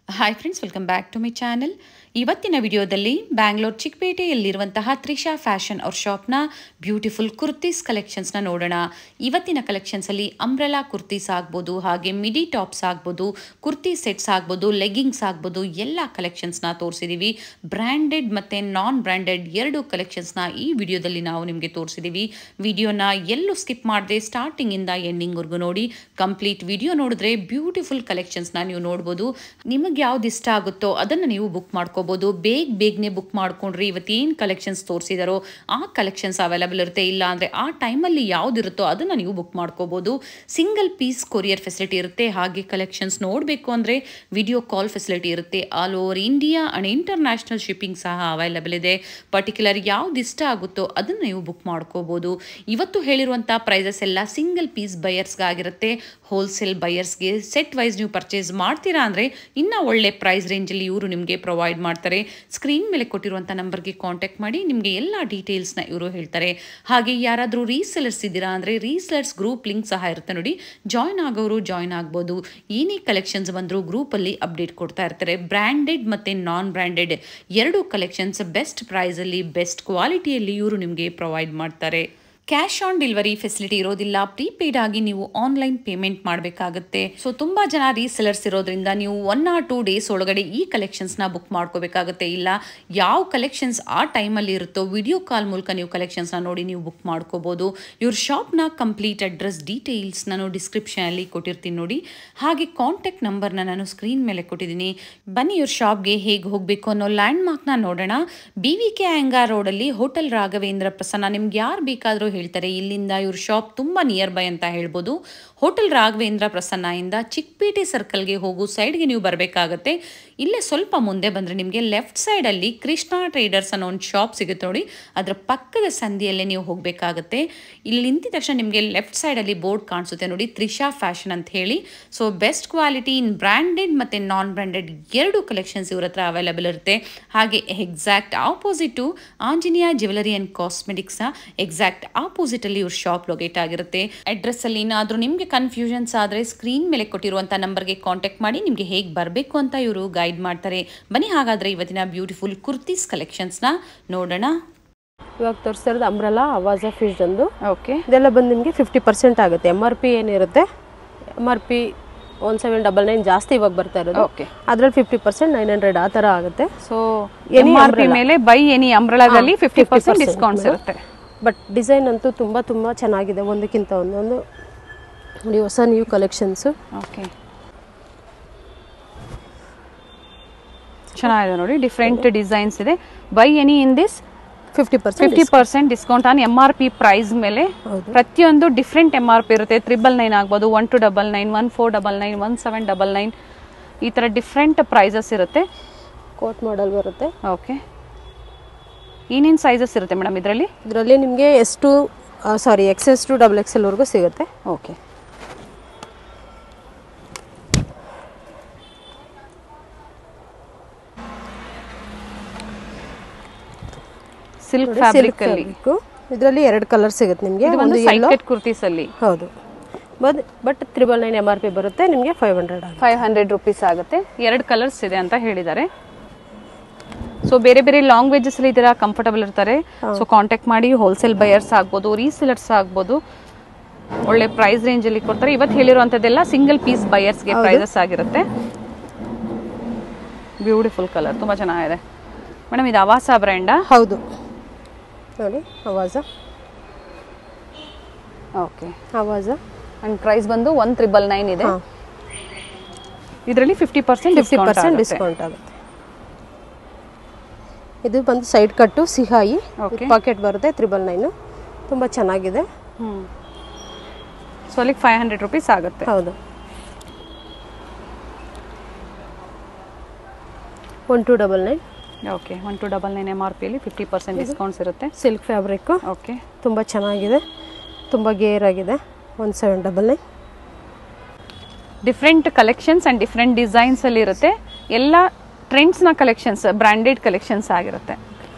Hi friends welcome back to my channel ಇವತ್ತಿನ ವಿಡಿಯೋದಲ್ಲಿ Bangalore ಚಿಕ್ಕಪೇಟೆಯಲ್ಲಿರುವಂತಹ Trisha fashion ಅವ್ರ ಶಾಪ್ನ ಬ್ಯೂಟಿಫುಲ್ ಕುರ್ತೀಸ್ ಕಲೆಕ್ಷನ್ಸ್ನ ನೋಡೋಣ ಇವತ್ತಿನ ಕಲೆಕ್ಷನ್ಸಲ್ಲಿ ಅಂಬ್ರೆಲಾ ಕುರ್ತೀಸ್ ಆಗ್ಬೋದು ಹಾಗೆ ಮಿಡಿ ಟಾಪ್ಸ್ ಆಗ್ಬೋದು ಕುರ್ತಿ ಸೆಟ್ಸ್ ಆಗ್ಬೋದು ಲೆಗ್ಗಿಂಗ್ಸ್ ಆಗ್ಬೋದು ಎಲ್ಲ ಕಲೆಕ್ಷನ್ಸ್ನ ತೋರಿಸಿದ್ದೀವಿ ಬ್ರ್ಯಾಂಡೆಡ್ ಮತ್ತು ನಾನ್ ಬ್ರ್ಯಾಂಡೆಡ್ ಎರಡು ಕಲೆಕ್ಷನ್ಸ್ನ ಈ ವಿಡಿಯೋದಲ್ಲಿ ನಾವು ನಿಮಗೆ ತೋರಿಸಿದ್ದೀವಿ ವಿಡಿಯೋನ ಎಲ್ಲೂ ಸ್ಕಿಪ್ ಮಾಡದೆ ಸ್ಟಾರ್ಟಿಂಗಿಂದ ಎಂಡಿಂಗ್ವರೆಗೂ ನೋಡಿ ಕಂಪ್ಲೀಟ್ ವಿಡಿಯೋ ನೋಡಿದ್ರೆ ಬ್ಯೂಟಿಫುಲ್ ಕಲೆಕ್ಷನ್ಸ್ನ ನೀವು ನೋಡ್ಬೋದು ನಿಮಗೆ ಯಾವ್ದು ಇಷ್ಟ ಆಗುತ್ತೋ ಅದನ್ನು ನೀವು ಬುಕ್ ಮಾಡ್ಕೋಬೋದು ಬೇಗ ಬೇಗನೆ ಬುಕ್ ಮಾಡ್ಕೊಂಡ್ರೆ ಇವತ್ತೇನು ಕಲೆಕ್ಷನ್ಸ್ ತೋರಿಸಿದಾರೋ ಆ ಕಲೆಕ್ಷನ್ಸ್ ಅವೈಲಬಲ್ ಇರುತ್ತೆ ಇಲ್ಲ ಅಂದರೆ ಆ ಟೈಮಲ್ಲಿ ಯಾವುದಿರುತ್ತೋ ಅದನ್ನು ನೀವು ಬುಕ್ ಮಾಡ್ಕೋಬೋದು ಸಿಂಗಲ್ ಪೀಸ್ ಕೊರಿಯರ್ ಫೆಸಿಲಿಟಿ ಇರುತ್ತೆ ಹಾಗೆ ಕಲೆಕ್ಷನ್ಸ್ ನೋಡಬೇಕು ಅಂದರೆ ವಿಡಿಯೋ ಕಾಲ್ ಫೆಸಿಲಿಟಿ ಇರುತ್ತೆ all over India and international shipping ಸಹ ಅವೈಲಬಲ್ ಇದೆ ಪರ್ಟಿಕ್ಯುಲರ್ ಯಾವ್ದು ಇಷ್ಟ ಆಗುತ್ತೋ ಅದನ್ನು ನೀವು ಬುಕ್ ಮಾಡ್ಕೋಬೋದು ಇವತ್ತು ಹೇಳಿರುವಂಥ ಪ್ರೈಸಸ್ ಎಲ್ಲ ಸಿಂಗಲ್ ಪೀಸ್ ಬಯರ್ಸ್ಗಾಗಿರುತ್ತೆ ಹೋಲ್ಸೇಲ್ ಬಯರ್ಸ್ಗೆ ಸೆಟ್ ವೈಸ್ ನೀವು ಪರ್ಚೇಸ್ ಮಾಡ್ತೀರಾ ಅಂದರೆ ಇನ್ನೂ ಒಳ್ಳೆ ಪ್ರೈಸ್ ರೇಂಜಲ್ಲಿ ಇವರು ನಿಮಗೆ ಪ್ರೊವೈಡ್ ಮಾಡ್ತಾರೆ ಸ್ಕ್ರೀನ್ ಮೇಲೆ ಕೊಟ್ಟಿರುವಂಥ ನಂಬರ್ಗೆ ಕಾಂಟ್ಯಾಕ್ಟ್ ಮಾಡಿ ನಿಮಗೆ ಎಲ್ಲ ಡೀಟೇಲ್ಸ್ನ ಇವರು ಹೇಳ್ತಾರೆ ಹಾಗೆ ಯಾರಾದರೂ ರೀಸೆಲರ್ಸ್ ಇದ್ದೀರಾ ಅಂದರೆ ರೀಸೆಲರ್ಸ್ ಗ್ರೂಪ್ ಲಿಂಕ್ ಸಹ ಇರುತ್ತೆ ನೋಡಿ ಜಾಯ್ನ್ ಆಗೋರು ಜಾಯ್ನ್ ಆಗ್ಬೋದು ಏನೇ ಕಲೆಕ್ಷನ್ಸ್ ಬಂದರೂ ಗ್ರೂಪಲ್ಲಿ ಅಪ್ಡೇಟ್ ಕೊಡ್ತಾ ಇರ್ತಾರೆ ಬ್ರ್ಯಾಂಡೆಡ್ ಮತ್ತು ನಾನ್ ಬ್ರ್ಯಾಂಡೆಡ್ ಎರಡು ಕಲೆಕ್ಷನ್ಸ್ ಬೆಸ್ಟ್ ಪ್ರೈಸಲ್ಲಿ ಬೆಸ್ಟ್ ಕ್ವಾಲಿಟಿಯಲ್ಲಿ ಇವರು ನಿಮಗೆ ಪ್ರೊವೈಡ್ ಮಾಡ್ತಾರೆ ಕ್ಯಾಶ್ ಆನ್ ಡೆಲಿವರಿ ಫೆಸಿಲಿಟಿ ಇರೋದಿಲ್ಲ ಪ್ರೀಪೇಯ್ಡ್ ಆಗಿ ನೀವು ಆನ್ಲೈನ್ ಪೇಮೆಂಟ್ ಮಾಡಬೇಕಾಗುತ್ತೆ ಸೊ ತುಂಬ ಜನ ರೀಸೆಲರ್ಸ್ ಇರೋದ್ರಿಂದ ನೀವು ಒನ್ ಆರ್ ಟೂ ಡೇಸ್ ಒಳಗಡೆ ಈ ಕಲೆಕ್ಷನ್ಸ್ನ ಬುಕ್ ಮಾಡ್ಕೋಬೇಕಾಗುತ್ತೆ ಇಲ್ಲ ಯಾವ ಕಲೆಕ್ಷನ್ಸ್ ಆ ಟೈಮಲ್ಲಿ ಇರುತ್ತೋ ವಿಡಿಯೋ ಕಾಲ್ ಮೂಲಕ ನೀವು ಕಲೆಕ್ಷನ್ಸ್ನ ನೋಡಿ ನೀವು ಬುಕ್ ಮಾಡ್ಕೋಬೋದು ಇವ್ರ ಶಾಪ್ನ ಕಂಪ್ಲೀಟ್ ಅಡ್ರೆಸ್ ಡೀಟೇಲ್ಸ್ ನಾನು ಡಿಸ್ಕ್ರಿಪ್ಷನಲ್ಲಿ ಕೊಟ್ಟಿರ್ತೀನಿ ನೋಡಿ ಹಾಗೆ ಕಾಂಟ್ಯಾಕ್ಟ್ ನಂಬರ್ನ ನಾನು ಸ್ಕ್ರೀನ್ ಮೇಲೆ ಕೊಟ್ಟಿದ್ದೀನಿ ಬನ್ನಿ ಇವ್ರ ಶಾಪ್ಗೆ ಹೇಗೆ ಹೋಗಬೇಕು ಅನ್ನೋ ಲ್ಯಾಂಡ್ ಮಾರ್ಕ್ನ ನೋಡೋಣ ಬಿ ವಿ ಕೆ ಆ್ಯಂಗಾ ರೋಡಲ್ಲಿ ಹೋಟೆಲ್ ರಾಘವೇಂದ್ರ ಪ್ರಸನ್ನ ನಿಮ್ಗೆ ಯಾರು ಬೇಕಾದರೂ ಹೇಳ್ತಾರೆ ಇಲ್ಲಿಂದ ಇವ್ರ ಶಾಪ್ ತುಂಬ ನಿಯರ್ ಬೈ ಅಂತ ಹೇಳ್ಬೋದು ಹೋಟೆಲ್ ರಾಘವೇಂದ್ರ ಪ್ರಸನ್ನ ಇಂದ ಚಿಕ್ಕಪೇಟೆ ಸರ್ಕಲ್ಗೆ ಹೋಗು ಸೈಡ್ಗೆ ನೀವು ಬರಬೇಕಾಗತ್ತೆ ಇಲ್ಲೇ ಸ್ವಲ್ಪ ಮುಂದೆ ಬಂದರೆ ನಿಮಗೆ ಲೆಫ್ಟ್ ಸೈಡಲ್ಲಿ ಕೃಷ್ಣ ಟ್ರೇಡರ್ಸ್ ಅನ್ನೋ ಒಂದು ಶಾಪ್ ಸಿಗುತ್ತೆ ನೋಡಿ ಅದರ ಪಕ್ಕದ ಸಂದಿಯಲ್ಲೇ ನೀವು ಹೋಗಬೇಕಾಗತ್ತೆ ಇಲ್ಲಿ ನಿಂತಿದ ತಕ್ಷಣ ನಿಮಗೆ ಲೆಫ್ಟ್ ಸೈಡಲ್ಲಿ ಬೋರ್ಡ್ ಕಾಣಿಸುತ್ತೆ ನೋಡಿ ತ್ರಿಷಾ ಫ್ಯಾಷನ್ ಅಂತ ಹೇಳಿ so best quality in branded ಮತ್ತು ನಾನ್ ಬ್ರ್ಯಾಂಡೆಡ್ ಎರಡು ಕಲೆಕ್ಷನ್ಸ್ ಇವ್ರ ಹತ್ರ ಅವೈಲಬಲ್ ಇರುತ್ತೆ ಹಾಗೆ exact opposite Anjaneya jewellery and ಕಾಸ್ಮೆಟಿಕ್ಸ್ನ ಎಕ್ಸಾಕ್ಟ್ ಆಪೋಸಿಟಲ್ಲಿ ಇವ್ರ ಶಾಪ್ ಲೊಕೇಟ್ ಆಗಿರುತ್ತೆ ಅಡ್ರೆಸ್ಸಲ್ಲಿ ಏನಾದರೂ ನಿಮಗೆ ಕನ್ಫ್ಯೂಷನ್ಸ್ ಆದರೆ ಸ್ಕ್ರೀನ್ ಮೇಲೆ ಕೊಟ್ಟಿರುವಂಥ ನಂಬರ್ಗೆ ಕಾಂಟ್ಯಾಕ್ಟ್ ಮಾಡಿ ನಿಮಗೆ ಹೇಗೆ ಬರಬೇಕು ಅಂತ ಇವರು ಗೈಡ್ ಮಾಡ್ತಾರೆ ಬನ್ನಿ ಹಾಗಾದರೆ ಇವತ್ತಿನ ಬ್ಯೂಟಿಫುಲ್ ಕುರ್ತೀಸ್ ಕಲೆಕ್ಷನ್ಸ್ನ ನೋಡೋಣ ಇವಾಗ ತೋರಿಸ್ತಾ ಇರೋದು ಅಂಬ್ರಲಾ ಅವಾಜ ಫಿಶ್ ಒಂದು ಓಕೆ ಇದೆಲ್ಲ ಬಂದು ನಿಮಗೆ ಫಿಫ್ಟಿ ಪರ್ಸೆಂಟ್ ಆಗುತ್ತೆ ಎಮ್ ಆರ್ ಪಿ ಏನಿರುತ್ತೆ M R P one seven double nine ಜಾಸ್ತಿ ಇವಾಗ ಬರ್ತಾ ಇರೋದು ಓಕೆ ಅದ್ರಲ್ಲಿ ಫಿಫ್ಟಿ ಪರ್ಸೆಂಟ್ ನೈನ್ ಹಂಡ್ರೆಡ್ ಆ ಥರ ಆಗುತ್ತೆ so Any M R P umbrella. ಮೇಲೆ ಬೈ ಎನಿ ಅಂಬ್ರಳಾದಲ್ಲಿ ಹಾ, ಫಿಫ್ಟಿ ಪರ್ಸೆಂಟ್ 50% ಡಿಸ್ಕೌಂಟ್ಸ್ ಮೇಲೆ. ಇರುತ್ತೆ ಬಟ್ ಡಿಸೈನ್ ಅಂತೂ ತುಂಬ ತುಂಬ ಚೆನ್ನಾಗಿದೆ ಒಂದಕ್ಕಿಂತ ಒಂದೊಂದು ನೋಡಿ ಹೊಸ ನ್ಯೂ ಕಲೆಕ್ಷನ್ಸು ಓಕೆ ಚೆನ್ನಾಗಿದೆ ನೋಡಿ ಡಿಫ್ರೆಂಟ್ ಡಿಸೈನ್ಸ್ ಇದೆ buy any in this fifty percent fifty percent discount on M R P price ಮೇಲೆ ಹೌದು. ಪ್ರತಿಯೊಂದು ಡಿಫ್ರೆಂಟ್ ಎಮ್ ಆರ್ ಪಿ ಇರುತ್ತೆ ತ್ರಿಬಲ್ ನೈನ್ ಆಗ್ಬೋದು one two double nine one four double nine one seven double nine ಈ ಥರ different prices ಇರುತ್ತೆ coat model ಬರುತ್ತೆ okay ಏನೇನು ಸೈಜಸ್ ಇರುತ್ತೆ ಮೇಡಮ್ ಇದರಲ್ಲಿ ಇದರಲ್ಲಿ ನಿಮಗೆ S to sorry X S to double X ಎಲ್ವರೆಗೂ ಸಿಗುತ್ತೆ ಓಕೆ ಸಿಲ್ಕ್ ಫ್ಯಾಬ್ರಿಕ್ ಅಲ್ಲಿ ಇದರಲ್ಲಿ ಎರಡು ಕಲರ್ ಸಿಗುತ್ತೆ ನಿಮಗೆ ಇದು ಒಂದು ಒಂದು ಯೆಲ್ಲೋ ಸೈಕೆಟ್ ಕುರ್ತೀಸ್ ಅಲ್ಲಿ ಹೌದು but but triple nine M R P ಬರುತ್ತೆ ನಿಮಗೆ ಫೈವ್ ಹಂಡ್ರೆಡ್ ಆಗುತ್ತೆ ಫೈವ್ ಹಂಡ್ರೆಡ್ ರುಪೀಸ್ ಆಗುತ್ತೆ ಎರಡು ಕಲರ್ಸ್ ಇದೆ ಅಂತ ಹೇಳಿದ್ದಾರೆ ಸೊ ಬೇರೆ ಬೇರೆ ಲ್ಯಾಂಗ್ವೇಜಸ್ ಅಲ್ಲಿ ಇದರ ಕಂಫರ್ಟಬಲ್ ಇರ್ತಾರೆ ಸೊ ಕಾಂಟ್ಯಾಕ್ಟ್ ಮಾಡಿ ಹೋಲ್ಸೇಲ್ ಬಯರ್ಸ್ ಆಗ್ಬೋದು ರೀಸೆಲರ್ಸ್ ಆಗ್ಬೋದು ಒಳ್ಳೆ ಪ್ರೈಸ್ ರೇಂಜ್ ಅಲ್ಲಿ ಕೊಡ್ತಾರೆ ಇವತ್ತು ಹೇಳಿರುವಂತದ್ದೆಲ್ಲ ಸಿಂಗಲ್ ಪೀಸ್ ಬಯರ್ಸ್ಗೆ ಪ್ರೈಸಸ್ ಆಗಿರುತ್ತೆ ಬ್ಯೂಟಿಫುಲ್ ಕಲರ್ ತುಂಬಾ ಚೆನ್ನಾಗಿದೆ ಮೇಡಮ್ ಇದು ಅವಾಸ ಬ್ರ್ಯಾಂಡಾ ಹೌದು ನೋಡಿ Avaasa okay Avaasa and price ಬಂದು ಒನ್ ತ್ರಿಬಲ್ ನೈನ್ ಇದೆ ಹಾಂ ಇದರಲ್ಲಿ fifty percent fifty percent discount ಆಗುತ್ತೆ ಇದು ಬಂದು ಸೈಡ್ ಕಟ್ಟು ಸಿಹಾಯಿ Okay. ಪಾಕೆಟ್ ಬರುತ್ತೆ ತ್ರಿಬಲ್ ನೈನು ತುಂಬ ಚೆನ್ನಾಗಿದೆ ಹ್ಮ್ ಸೊ ಅಲ್ಲಿಗೆ ಫೈವ್ ಹಂಡ್ರೆಡ್ ರುಪೀಸ್ ಆಗುತ್ತೆ ಹೌದು one two double nine okay one two double nine M R ಪಿಯಲ್ಲಿ ಫಿಫ್ಟಿ ಪರ್ಸೆಂಟ್ ಡಿಸ್ಕೌಂಟ್ಸ್ ಇರುತ್ತೆ ಸಿಲ್ಕ್ ಫ್ಯಾಬ್ರಿಕ್ಕು ಓಕೆ ತುಂಬ ಚೆನ್ನಾಗಿದೆ ತುಂಬ ಗೇರ್ ಆಗಿದೆ one seven double nine different collections and different designs ಅಲ್ಲಿ ಇರುತ್ತೆ ಎಲ್ಲ ಟ್ರೆಂಡ್ಸ್ನ ಕಲೆಕ್ಷನ್ಸ್ ಬ್ರ್ಯಾಂಡೆಡ್ ಕಲೆಕ್ಷನ್ಸ್ ಆಗಿರುತ್ತೆ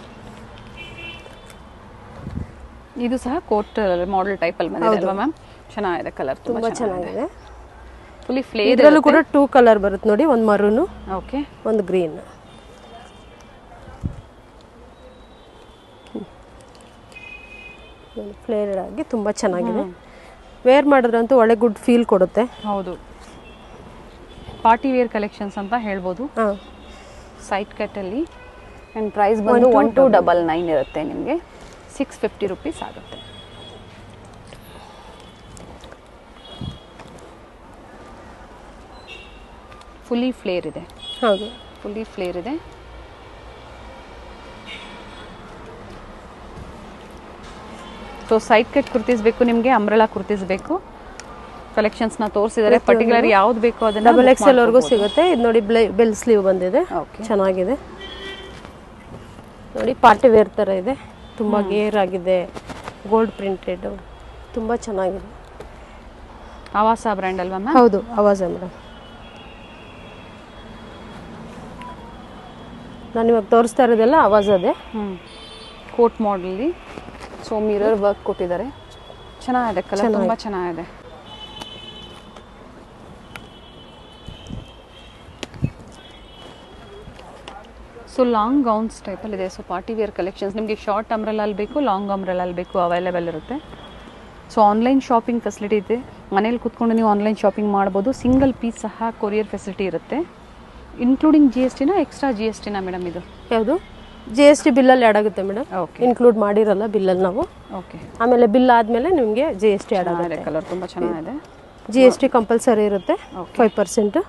ಇದು ಸಹ ಕೋಟ್ ಮಾಡೆಲ್ ಟೈಪಲ್ಲಿ ಬಂದಿದೆ ಅಲ್ವಾ ಮ್ಯಾಮ್ ಚೆನ್ನಾಗಿದೆ ಕಲರ್ ತುಂಬ ಚೆನ್ನಾಗಿದೆ ಫುಲ್ಲಿ ಫ್ಲೇರ್ ಇದರಲ್ಲೂ ಕೂಡ ಟೂ ಕಲರ್ ಬರುತ್ತೆ ನೋಡಿ ಒಂದು ಮರೂನು ಓಕೆ ಒಂದು ಗ್ರೀನ್ ಫ್ಲೇರ್ಡ್ ಆಗಿ ತುಂಬ ಚೆನ್ನಾಗಿದೆ ವೇರ್ ಮಾಡಿದ್ರಂತೂ ಒಳ್ಳೆ ಗುಡ್ ಫೀಲ್ ಕೊಡುತ್ತೆ ಹೌದು ಪಾರ್ಟಿ ವೇರ್ ಕಲೆಕ್ಷನ್ಸ್ ಅಂತ ಹೇಳ್ಬೋದು ಹಾಂ ಸೈಡ್ ಕಟ್ಟಲ್ಲಿ ಆ್ಯಂಡ್ ಪ್ರೈಸ್ ಬಂದು ಒನ್ ಟು ಡಬಲ್ ನೈನ್ ಇರುತ್ತೆ ನಿಮಗೆ ಸಿಕ್ಸ್ ಫಿಫ್ಟಿ ರುಪೀಸ್ ಆಗುತ್ತೆ ಫುಲ್ಲಿ ಫ್ಲೇರ್ ಇದೆ ಹೌದು ಫುಲ್ಲಿ ಫ್ಲೇರ್ ಇದೆ ಸೊ ಸೈಡ್ ಕಟ್ ಕುರ್ತೀಸ್ ಬೇಕು ನಿಮಗೆ ಅಂಬ್ರೆಲಾ ಕುರ್ತೀಸ್ ಬೇಕು ಕಲೆಕ್ಷನ್ಸ್ನ ತೋರಿಸಿದ್ದಾರೆ ಪರ್ಟಿಕ್ಯುಲರ್ ಯಾವ್ದು ಬೇಕು ಅದನ್ನ ಡಬಲ್ ಎಕ್ಸ್ ಎಲ್ ವರೆಗೂ ಸಿಗುತ್ತೆ ಇದು ನೋಡಿ ಬೆಲ್ ಸ್ಲೀವ್ ಬಂದಿದೆ ಓಕೆ ಚೆನ್ನಾಗಿದೆ ನೋಡಿ ಪಾರ್ಟಿ ವೇರ್ ಥರ ಇದೆ ತುಂಬ ಗೇರ್ ಆಗಿದೆ ಗೋಲ್ಡ್ ಪ್ರಿಂಟೆಡ್ ತುಂಬ ಚೆನ್ನಾಗಿದೆ ಆವಾಸ ಬ್ರ್ಯಾಂಡ್ ಅಲ್ವಾ ಮ್ಯಾಮ್ ಹೌದು ಆವಾಜ ಮೇಡಮ್ ನಾನು ಇವಾಗ ತೋರಿಸ್ತಾ ಇರೋದೆಲ್ಲ ಆವಾಜ್ ಅದೇ ಹ್ಞೂ ಕೋಟ್ ಮಾಡಲಿ ಸೊ ಮಿರರ್ ವರ್ಕ್ ಕೊಟ್ಟಿದ್ದಾರೆ ಚೆನ್ನಾಗಿದೆ ಕಲರ್ ತುಂಬ ಚೆನ್ನಾಗಿದೆ ಸೊ ಲಾಂಗ್ ಗೌನ್ಸ್ ಟೈಪಲ್ಲಿ ಇದೆ ಸೊ ಪಾರ್ಟಿ ವೇರ್ ಕಲೆಕ್ಷನ್ಸ್ ನಿಮಗೆ ಶಾರ್ಟ್ ಅಂಬ್ರೆಲಲ್ಲಿ ಬೇಕು ಲಾಂಗ್ ಅಂಬ್ರೆಲಲ್ಲಿ ಬೇಕು ಅವೈಲೇಬಲ್ ಇರುತ್ತೆ ಸೊ ಆನ್ಲೈನ್ ಶಾಪಿಂಗ್ ಫೆಸಿಲಿಟಿ ಇದೆ ಮನೇಲಿ ಕೂತ್ಕೊಂಡು ನೀವು ಆನ್ಲೈನ್ ಶಾಪಿಂಗ್ ಮಾಡ್ಬೋದು ಸಿಂಗಲ್ ಪೀಸ್ ಸಹ ಕೊರಿಯರ್ ಫೆಸಿಲಿಟಿ ಇರುತ್ತೆ ಇನ್ಕ್ಲೂಡಿಂಗ್ ಜಿ ಎಸ್ ಟಿನ ಎಕ್ಸ್ಟ್ರಾ ಜಿ ಎಸ್ ಟಿನ ಮೇಡಮ್ ಇದು ಯಾವುದು ಜಿ ಎಸ್ ಟಿ ಬಿಲ್ಲಲ್ಲಿ ಆ್ಯಡ್ ಆಗುತ್ತೆ ಮೇಡಮ್ ಓಕೆ ಇನ್ಕ್ಲೂಡ್ ಮಾಡಿರಲ್ಲ ಬಿಲ್ಲಲ್ಲಿ ನಾವು ಓಕೆ ಆಮೇಲೆ ಬಿಲ್ ಆದಮೇಲೆ ನಿಮಗೆ ಜಿ ಎಸ್ ಟಿ ಆ್ಯಡ್ ಆಗುತ್ತೆ ಚೆನ್ನಾಗಿದೆ ಕಲರ್ ತುಂಬ ಚೆನ್ನಾಗಿದೆ ಜಿ ಎಸ್ ಟಿ ಕಂಪಲ್ಸರಿ ಇರುತ್ತೆ Okay. ಫೈವ್ ಪರ್ಸೆಂಟ್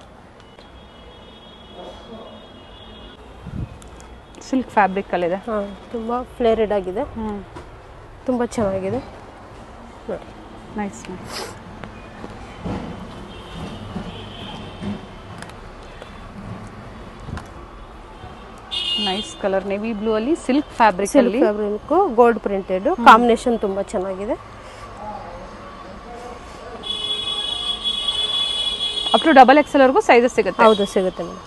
ಸಿಲ್ಕ್ ಫ್ಯಾಬ್ರಿಕಲ್ಲಿದೆ ಹಾಂ ತುಂಬ ಫ್ಲೇರೆಡ್ ಆಗಿದೆ ಹ್ಞೂ ತುಂಬ ಚೆನ್ನಾಗಿದೆ ನೋಡಿ nice nice colour navy blue ಅಲ್ಲಿ ಸಿಲ್ಕ್ ಫ್ಯಾಬ್ರಿಕ್ ಸಿಲ್ಕ್ ಅಲ್ಲಿ ಫ್ಯಾಬ್ರಿಕ್ಕು ಗೋಲ್ಡ್ ಪ್ರಿಂಟೆಡ್ ಕಾಂಬಿನೇಷನ್ ತುಂಬ ಚೆನ್ನಾಗಿದೆ ಅಪ್ ಟು ಡಬಲ್ ಎಕ್ಸೆಲ್ ವರೆಗೂ ಸೈಜಸ್ ಸಿಗುತ್ತೆ ಹೌದು ಸಿಗುತ್ತೆ ಮೇಡಮ್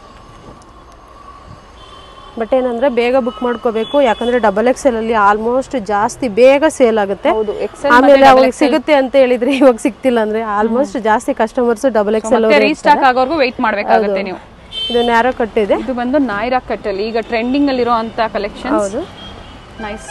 ಬಟ್ ಏನಂದ್ರೆ ಬೇಗ ಬುಕ್ ಮಾಡ್ಕೋಬೇಕು ಯಾಕಂದ್ರೆ ಡಬಲ್ ಎಕ್ಸೆಲ್ ಅಲ್ಲಿ ಆಲ್ಮೋಸ್ಟ್ ಜಾಸ್ತಿ ಬೇಗ ಸೇಲ್ ಆಗುತ್ತೆ ಹೌದು ಎಕ್ಸೆಲ್ ಆಮೇಲೆ ಅವಾಗ ಸಿಗುತ್ತೆ ಅಂತ ಹೇಳಿದ್ರೆ ಇವಾಗ ಸಿಗ್ತಿಲ್ಲ ಅಂದ್ರೆ ಆಲ್ಮೋಸ್ಟ್ ಜಾಸ್ತಿ ಕಸ್ಟಮರ್ಸ್ ಡಬಲ್ ಎಕ್ಸೆಲ್ ಮತ್ತೆ ರೀಸ್ಟಾಕ್ ಆಗೋವರೆಗೂ ವೆಯ್ಟ್ ಮಾಡಬೇಕಾಗುತ್ತೆ ನೀವು ಇದು ನ್ಯಾರೋ ಕಟ್ ಇದೆ ಇದು ಬಂದು ನಾಯ್ರಾ ಕಟ್ ಅಲ್ಲಿ ಈಗ ಟ್ರೆಂಡಿಂಗ್ ಅಲ್ಲಿರೋ ಅಂತ ಕಲೆಕ್ಷನ್ ಹೌದು ನೈಸ್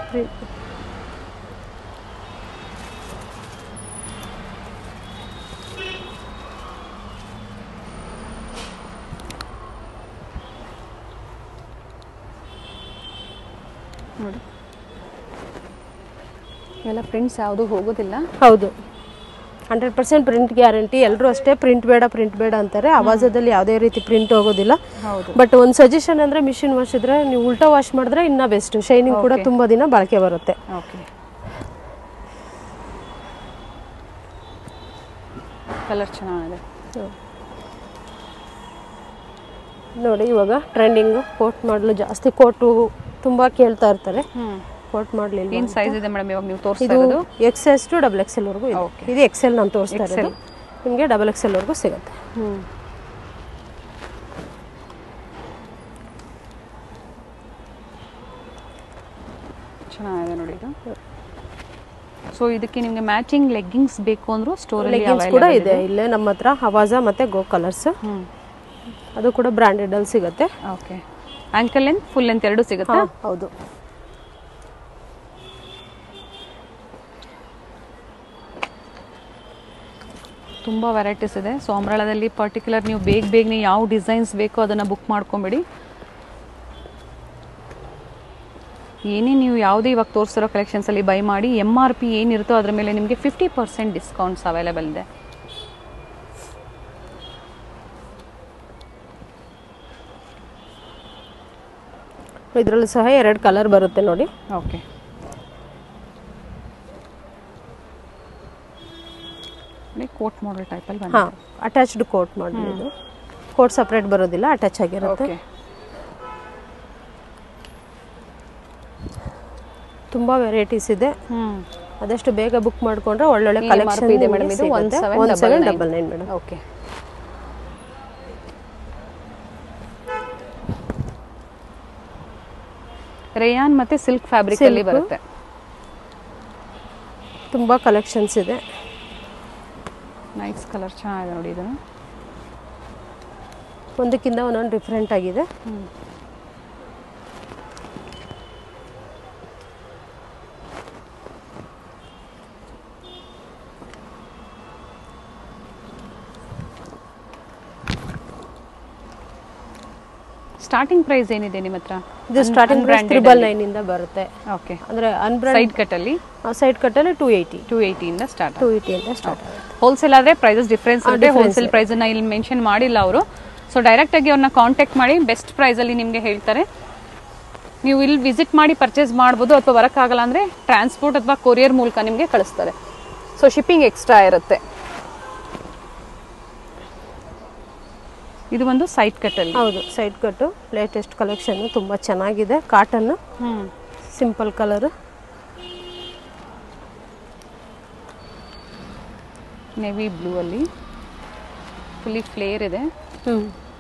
ನೋಡಿ ಇವೆಲ್ಲ ಪ್ರಿಂಟ್ಸ್ ಯಾವುದು ಹೋಗೋದಿಲ್ಲ ಹೌದು ಹಂಡ್ರೆಡ್ ಪರ್ಸೆಂಟ್ ಪ್ರಿಂಟ್ ಗ್ಯಾರಂಟಿ ಎಲ್ಲರೂ ಅಷ್ಟೇ ಪ್ರಿಂಟ್ ಬೇಡ ಪ್ರಿಂಟ್ ಬೇಡ ಅಂತಾರೆ ಆವಾಜದಲ್ಲಿ ಯಾವುದೇ ರೀತಿ ಪ್ರಿಂಟ್ ಹೋಗೋದಿಲ್ಲ ಹೌದು ಬಟ್ ಒಂದು ಸಜೆಷನ್ ಅಂದ್ರೆ ಮಿಷಿನ್ ವಾಶ್ ಇದ್ರೆ ನೀವು ಉಲ್ಟಾ ವಾಶ್ ಮಾಡಿದ್ರೆ ಇನ್ನೂ ಬೆಸ್ಟ್ ಶೈನಿಂಗ್ ಕೂಡ ತುಂಬಾ ದಿನ ಬಾಳಿಕೆ ಬರುತ್ತೆ ಓಕೆ ಕಲರ್ ಚೆನ್ನಾಗಿದೆ ನೋಡಿ ಇವಾಗ ಟ್ರೆಂಡಿಂಗು ಕೋಟ್ ಮಾಡಲು ಜಾಸ್ತಿ ಕೋಟು ತುಂಬಾ ಕೇಳ್ತಾ ಇರ್ತಾರೆ ಹ್ಞೂ ಕೋಟ್ ಮಾಡಲಿಲ್ಲ ಏನು ಸೈಜ್ ಇದೆ ಮೇಡಮ್ ಇವಾಗ ನೀವು ತೋರಿಸ್ತಾ ಇದು ಇರೋದು X S to double X L ವರೆಗೂ ಇದೆ Okay. ಇದು ಎಕ್ಸ್ ಎಲ್ ನಾನು ತೋರಿಸ್ತಾ ಇರೋದು ನಿಮಗೆ ಡಬಲ್ ಎಕ್ಸ್ ಎಲ್ ವರೆಗೂ ಸಿಗುತ್ತೆ ಹ್ಞೂ ಚೆನ್ನಾಗಿದೆ ನೋಡಿ ಇದು ಸೊ ಇದಕ್ಕೆ ನಿಮಗೆ ಮ್ಯಾಚಿಂಗ್ ಲೆಗ್ಗಿಂಗ್ಸ್ ಬೇಕು ಅಂದ್ರೂ ಸ್ಟೋರಲ್ಲಿ ಲೆಗಿನ್ಸ್ ಕೂಡ ಇದೆ ಇಲ್ಲೇ ನಮ್ಮ ಹತ್ರ ಹವಾಜ ಮತ್ತೆ ಗೋ ಕಲರ್ಸ್ ಹ್ಞೂ ಅದು ಕೂಡ ಬ್ರಾಂಡೆಡ್ ಅಲ್ಲಿ ಸಿಗುತ್ತೆ okay ankle length full length ಎರಡು ಸಿಗುತ್ತಾ ಹಾ, ಹೌದು ತುಂಬ ವೆರೈಟೀಸ್ ಇದೆ ಸೊ ಅಮ್ರಾಳದಲ್ಲಿ ಪರ್ಟಿಕ್ಯುಲರ್ ನೀವು ಬೇಗ ಬೇಗನೆ ಯಾವ ಡಿಸೈನ್ಸ್ ಬೇಕೋ ಅದನ್ನು ಬುಕ್ ಮಾಡ್ಕೊಂಬಿಡಿ ಏನೇ ನೀವು ಯಾವುದೇ ಇವಾಗ ತೋರಿಸಿರೋ ಕಲೆಕ್ಷನ್ಸಲ್ಲಿ ಬೈ ಮಾಡಿ ಎಮ್ ಆರ್ ಪಿ ಏನಿರುತ್ತೋ ಅದ್ರ ಮೇಲೆ ನಿಮಗೆ ಫಿಫ್ಟಿ ಪರ್ಸೆಂಟ್ ಡಿಸ್ಕೌಂಟ್ಸ್ ಅವೈಲೇಬಲ್ ಇದೆ ಇದರಲ್ಲೂ ಸಹ ಎರಡು ಕಲರ್ ಬರುತ್ತೆ ನೋಡಿ ಓಕೆ ಕೋಟ್ ಮಾಡಲ್ ಟೈಪಲ್ಲಿ ಬಂದ ಹಾ ಅಟ್ಯಾಚ್ಡ್ ಕೋಟ್ ಮಾಡಿ ಇದು ಕೋಟ್ ಸಪ್ರೇಟ್ ಬರೋದಿಲ್ಲ ಅಟ್ಯಾಚ್ ಆಗಿರುತ್ತೆ ಓಕೆ ತುಂಬಾ ವೆರೈಟೀಸ್ ಇದೆ ಹ್ಞೂ ಆದಷ್ಟು ಬೇಗ ಬುಕ್ ಮಾಡ್ಕೊಂಡ್ರೆ ಒಳ್ಳೊಳ್ಳೆ ಏನ್ ಕಲೆಕ್ಷನ್ MRP ಇದೆ madam ಇದು? 1799. Seven double nine madam okay rayon ಮತ್ತೆ ಸಿಲ್ಕ್ ಫ್ಯಾಬ್ರಿಕ್ ಅಲ್ಲಿ Silk. ಬರುತ್ತೆ ತುಂಬಾ ಕಲೆಕ್ಷನ್ಸ್ ಇದೆ ನೈಸ್ ಕಲರ್ ಚೆನ್ನಾಗಿದೆ ನೋಡಿ ಇದನ್ನು ಒಂದಕ್ಕಿಂತ ಒಂದೊಂದು ಡಿಫ್ರೆಂಟ್ ಆಗಿದೆ ಸ್ಟಾರ್ಟಿಂಗ್ ಪ್ರೈಸ್ ಏನಿದೆ ನಿಮ್ಮ ಹತ್ರ ಇದು ಸ್ಟಾರ್ಟಿಂಗ್ ಪ್ರೈಸ್ ತ್ರಿಬಲ್ ನೈನಿಂದ ಬರುತ್ತೆ ಓಕೆ ಅಂದರೆ ಅನ್ಬ್ರಾಂಡ್ ಸೈಡ್ ಕಟ್ಟಲ್ಲಿ ಸೈಡ್ ಕಟ್ಟಲ್ಲಿ ಟೂ ಏಯ್ಟಿ ಟೂ ಏಯ್ಟಿಯಿಂದ ಸ್ಟಾರ್ಟ್ ಟೂ ಏಯ್ಟಿಯಿಂದ ಸ್ಟಾರ್ಟ್ ಹೋಲ್ಸೇಲ್ ಆದರೆ ಪ್ರೈಸಸ್ ಡಿಫ್ರೆನ್ಸ್ ಇರುತ್ತೆ ಹೋಲ್ಸೇಲ್ ಪ್ರೈಸನ್ನ ಇಲ್ಲಿ ಮೆನ್ಷನ್ ಮಾಡಿಲ್ಲ ಅವರು ಸೊ ಡೈರೆಕ್ಟಾಗಿ ಅವ್ರನ್ನ ಕಾಂಟ್ಯಾಕ್ಟ್ ಮಾಡಿ ಬೆಸ್ಟ್ ಪ್ರೈಸಲ್ಲಿ ನಿಮಗೆ ಹೇಳ್ತಾರೆ ನೀವು ಇಲ್ಲಿ ವಿಸಿಟ್ ಮಾಡಿ ಪರ್ಚೇಸ್ ಮಾಡ್ಬೋದು ಅಥವಾ ಬರೋಕ್ಕಾಗಲ್ಲ ಅಂದರೆ ಟ್ರಾನ್ಸ್ಪೋರ್ಟ್ ಅಥವಾ ಕೊರಿಯರ್ ಮೂಲಕ ನಿಮಗೆ ಕಳಿಸ್ತಾರೆ ಸೊ ಶಿಪ್ಪಿಂಗ್ ಎಕ್ಸ್ಟ್ರಾ ಇರುತ್ತೆ ಇದು ಒಂದು ಸೈಡ್ ಕಟ್ಟಲ್ಲಿ ಹೌದು ಸೈಡ್ ಕಟ್ಟು ಲೇಟೆಸ್ಟ್ ಕಲೆಕ್ಷನ್ ತುಂಬ ಚೆನ್ನಾಗಿದೆ ಕಾಟನ್ ಹ್ಞೂ ಸಿಂಪಲ್ ಕಲರ್ ನೆವಿ ಬ್ಲೂ ಅಲ್ಲಿ ಫುಲ್ಲಿ ಫ್ಲೇರ್ ಇದೆ ಹ್ಞೂ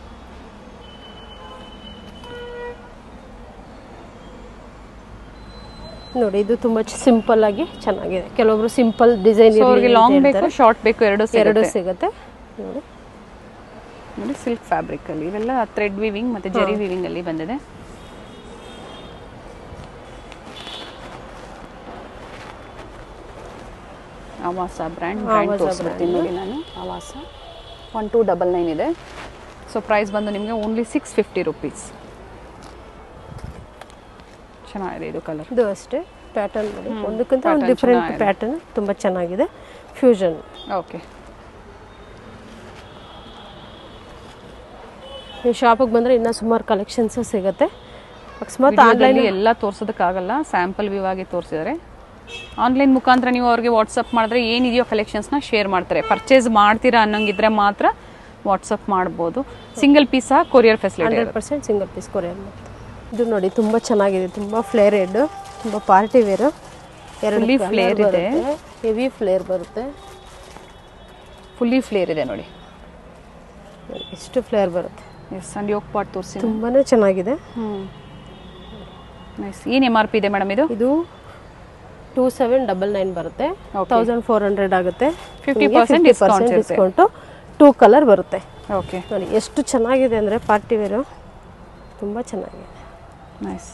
ನೋಡಿ ಇದು ತುಂಬ ಸಿಂಪಲ್ ಆಗಿ ಚೆನ್ನಾಗಿದೆ ಕೆಲವೊಬ್ರು ಸಿಂಪಲ್ ಡಿಸೈನ್ ಸೊ ಅವ್ರಿಗೆ ಲಾಂಗ್ ಬೇಕು ಶಾರ್ಟ್ ಬೇಕು ಎರಡು ಎರಡು ಸಿಗುತ್ತೆ ಸಿಗುತ್ತೆ ನೋಡಿ ನೋಡಿ ಸಿಲ್ಕ್ ಫ್ಯಾಬ್ರಿಕ್ ಅಲ್ಲಿ ಇವೆಲ್ಲ ಥ್ರೆಡ್ ವಿವಿಂಗ್ ಮತ್ತೆ ಜರಿ ವಿವಿಂಗ್ ಅಲ್ಲಿ ಬಂದಿದೆ ಆವಾಸ ಬ್ರ್ಯಾಂಡ್ ಬ್ರ್ಯಾಂಡ್ ಆವಾಸ ತೋರಿಸ್ಬಿಡ್ತೀನಿ ನೋಡಿ ನಾನು Avaasa one two double nine ಇದೆ ಸೊ ಪ್ರೈಸ್ ಬಂದು ನಿಮಗೆ ಓನ್ಲಿ ಸಿಕ್ಸ್ ಫಿಫ್ಟಿ ರುಪೀಸ್ ಚೆನ್ನಾಗಿದೆ ಇದು ಕಲರ್ ಇದು ಅಷ್ಟೇ ಪ್ಯಾಟರ್ನ್ ನೋಡಿ ಒಂದಕ್ಕಿಂತ ಒಂದು pattern ಡಿಫ್ರೆಂಟ್ ಚೆನ್ನಾಗಿದೆ. ಪ್ಯಾಟರ್ನ್ ತುಂಬ ಚೆನ್ನಾಗಿದೆ ಫ್ಯೂಷನ್ ಓಕೆ ನೀವು ಶಾಪಿಗೆ ಬಂದರೆ ಇನ್ನೂ ಸುಮಾರು ಕಲೆಕ್ಷನ್ಸ್ ಸಿಗುತ್ತೆ ಅಕಸ್ಮಾತ್ ಆನ್ಲೈನ್ ಆನ್ಲೈನ್ ಎಲ್ಲ ತೋರ್ಸೋದಕ್ಕಾಗಲ್ಲ ಸ್ಯಾಂಪಲ್ ವ್ಯೂ ಆಗಿ ತೋರಿಸಿದ್ದಾರೆ ಆನ್ಲೈನ್ ಮುಖಾಂತರ ನೀವು ಅವ್ರಿಗೆ ವಾಟ್ಸಪ್ ಮಾಡಿದ್ರೆ ಏನಿದೆಯೋ ಕಲೆಕ್ಷನ್ಸ್ನ ಶೇರ್ ಮಾಡ್ತಾರೆ ಪರ್ಚೇಸ್ ಮಾಡ್ತೀರಾ ಅನ್ನೋಂಗಿದ್ರೆ ಮಾತ್ರ ವಾಟ್ಸಪ್ ಮಾಡ್ಬೋದು ಸಿಂಗಲ್ ಪೀಸ್ ಸಹ courier facility hundred percent single piece courier ಇದು ನೋಡಿ ತುಂಬ ಚೆನ್ನಾಗಿದೆ ತುಂಬ ಫ್ಲೇರೆಡ್ ತುಂಬ ಪಾರ್ಟಿ ವೇರು ಎರಡು Fully flare ಇದೆ. ಹೆವಿ ಫ್ಲೇರ್ ಬರುತ್ತೆ ಫುಲ್ಲಿ ಫ್ಲೇರ್ ಇದೆ ನೋಡಿ ನೋಡಿ, ಎಷ್ಟು ಫ್ಲೇರ್ ಬರುತ್ತೆ ಎಸ್ ಅಂಡ್ ಯೋಗ್ ಪಾಟ್ ತೋರಿಸಿ ತುಂಬಾ ಚೆನ್ನಾಗಿದೆ ಹ್ಞೂ ನೈಸ್ ಏನು ಎಮ್ ಆರ್ ಪಿ ಇದೆ ಮೇಡಮ್ ಇದು ಇದು ಟೂ ಸೆವೆನ್ ಡಬಲ್ ನೈನ್ ಬರುತ್ತೆ Okay. ತೌಸಂಡ್ ಫೋರ್ ಹಂಡ್ರೆಡ್ ಆಗುತ್ತೆ 50% discount ಇರುತ್ತೆ. ಡಿಸ್ಕೌಂಟು ಟೂ ಕಲರ್ ಬರುತ್ತೆ ಓಕೆ ನೋಡಿ ಎಷ್ಟು ಚೆನ್ನಾಗಿದೆ ಅಂದರೆ ಪಾರ್ಟಿ ವೇರು ತುಂಬ ಚೆನ್ನಾಗಿದೆ ನೈಸ್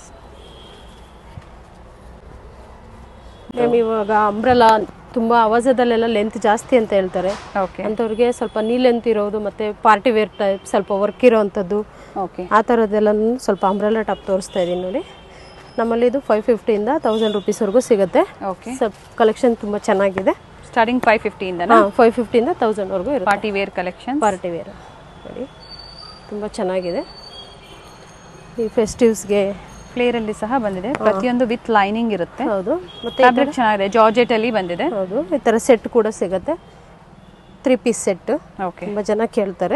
ಮ್ಯಾಮ್ ಇವಾಗ ಅಂಬ್ರೆಲಾ ತುಂಬ ಅವಸದಲ್ಲೆಲ್ಲ ಲೆಂತ್ ಜಾಸ್ತಿ ಅಂತ ಹೇಳ್ತಾರೆ ಓಕೆ ಅಂಥವ್ರಿಗೆ ಸ್ವಲ್ಪ ನೀ ಲೆಂತ್ ಇರೋದು ಮತ್ತು ಪಾರ್ಟಿ ವೇರ್ ಟೈಪ್ ಸ್ವಲ್ಪ ವರ್ಕ್ ಇರೋವಂಥದ್ದು ಓಕೆ ಆ ಥರದ್ದೆಲ್ಲ ಸ್ವಲ್ಪ ಅಂಬ್ರೆಲಾ ಟಾಪ್ ತೋರಿಸ್ತಾ ಇದ್ದೀನಿ ನೋಡಿ ನಮ್ಮಲ್ಲಿ ಇದು ಫೈವ್ ಫಿಫ್ಟಿಯಿಂದ ತೌಸಂಡ್ ರುಪೀಸ್ವರೆಗೂ ಸಿಗುತ್ತೆ ಓಕೆ ಸ್ವಲ್ಪ ಕಲೆಕ್ಷನ್ ತುಂಬ ಚೆನ್ನಾಗಿದೆ ಸ್ಟಾರ್ಟಿಂಗ್ ಫೈವ್ ಫಿಫ್ಟಿಯಿಂದನಾ ಹಾಂ ಫೈವ್ ಫಿಫ್ಟಿಯಿಂದ ತೌಸಂಡ್ವರೆಗೂ ಇರುತ್ತೆ party wear collection party wear ನೋಡಿ ತುಂಬ ಚೆನ್ನಾಗಿದೆ ಈ ಫೆಸ್ಟಿವ್ಸ್ಗೆ ಫ್ಲೇರಲ್ಲಿ ಸಹ ಬಂದಿದೆ ಪ್ರತಿಯೊಂದು ವಿತ್ ಲೈನಿಂಗ್ ಇರುತ್ತೆ ಹೌದು ಮತ್ತು ಫ್ಯಾಬ್ರಿಕ್ ಚೆನ್ನಾಗಿದೆ ಜಾರ್ಜೆಟ್ ಅಲ್ಲಿ ಬಂದಿದೆ ಹೌದು ಈ ಥರ ಸೆಟ್ ಕೂಡ ಸಿಗುತ್ತೆ ತ್ರೀ ಪೀಸ್ ಸೆಟ್ ಓಕೆ ತುಂಬ ಜನ ಕೇಳ್ತಾರೆ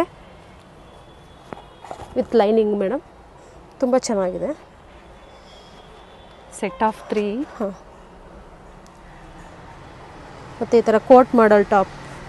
ವಿತ್ ಲೈನಿಂಗ್ ಮೇಡಮ್ ತುಂಬ ಚೆನ್ನಾಗಿದೆ ಸೆಟ್ ಆಫ್ ತ್ರೀ ಹಾಂ ಮತ್ತು ಈ ಥರ ಕೋಟ್ ಮಾಡಲ್ ಟಾಪ್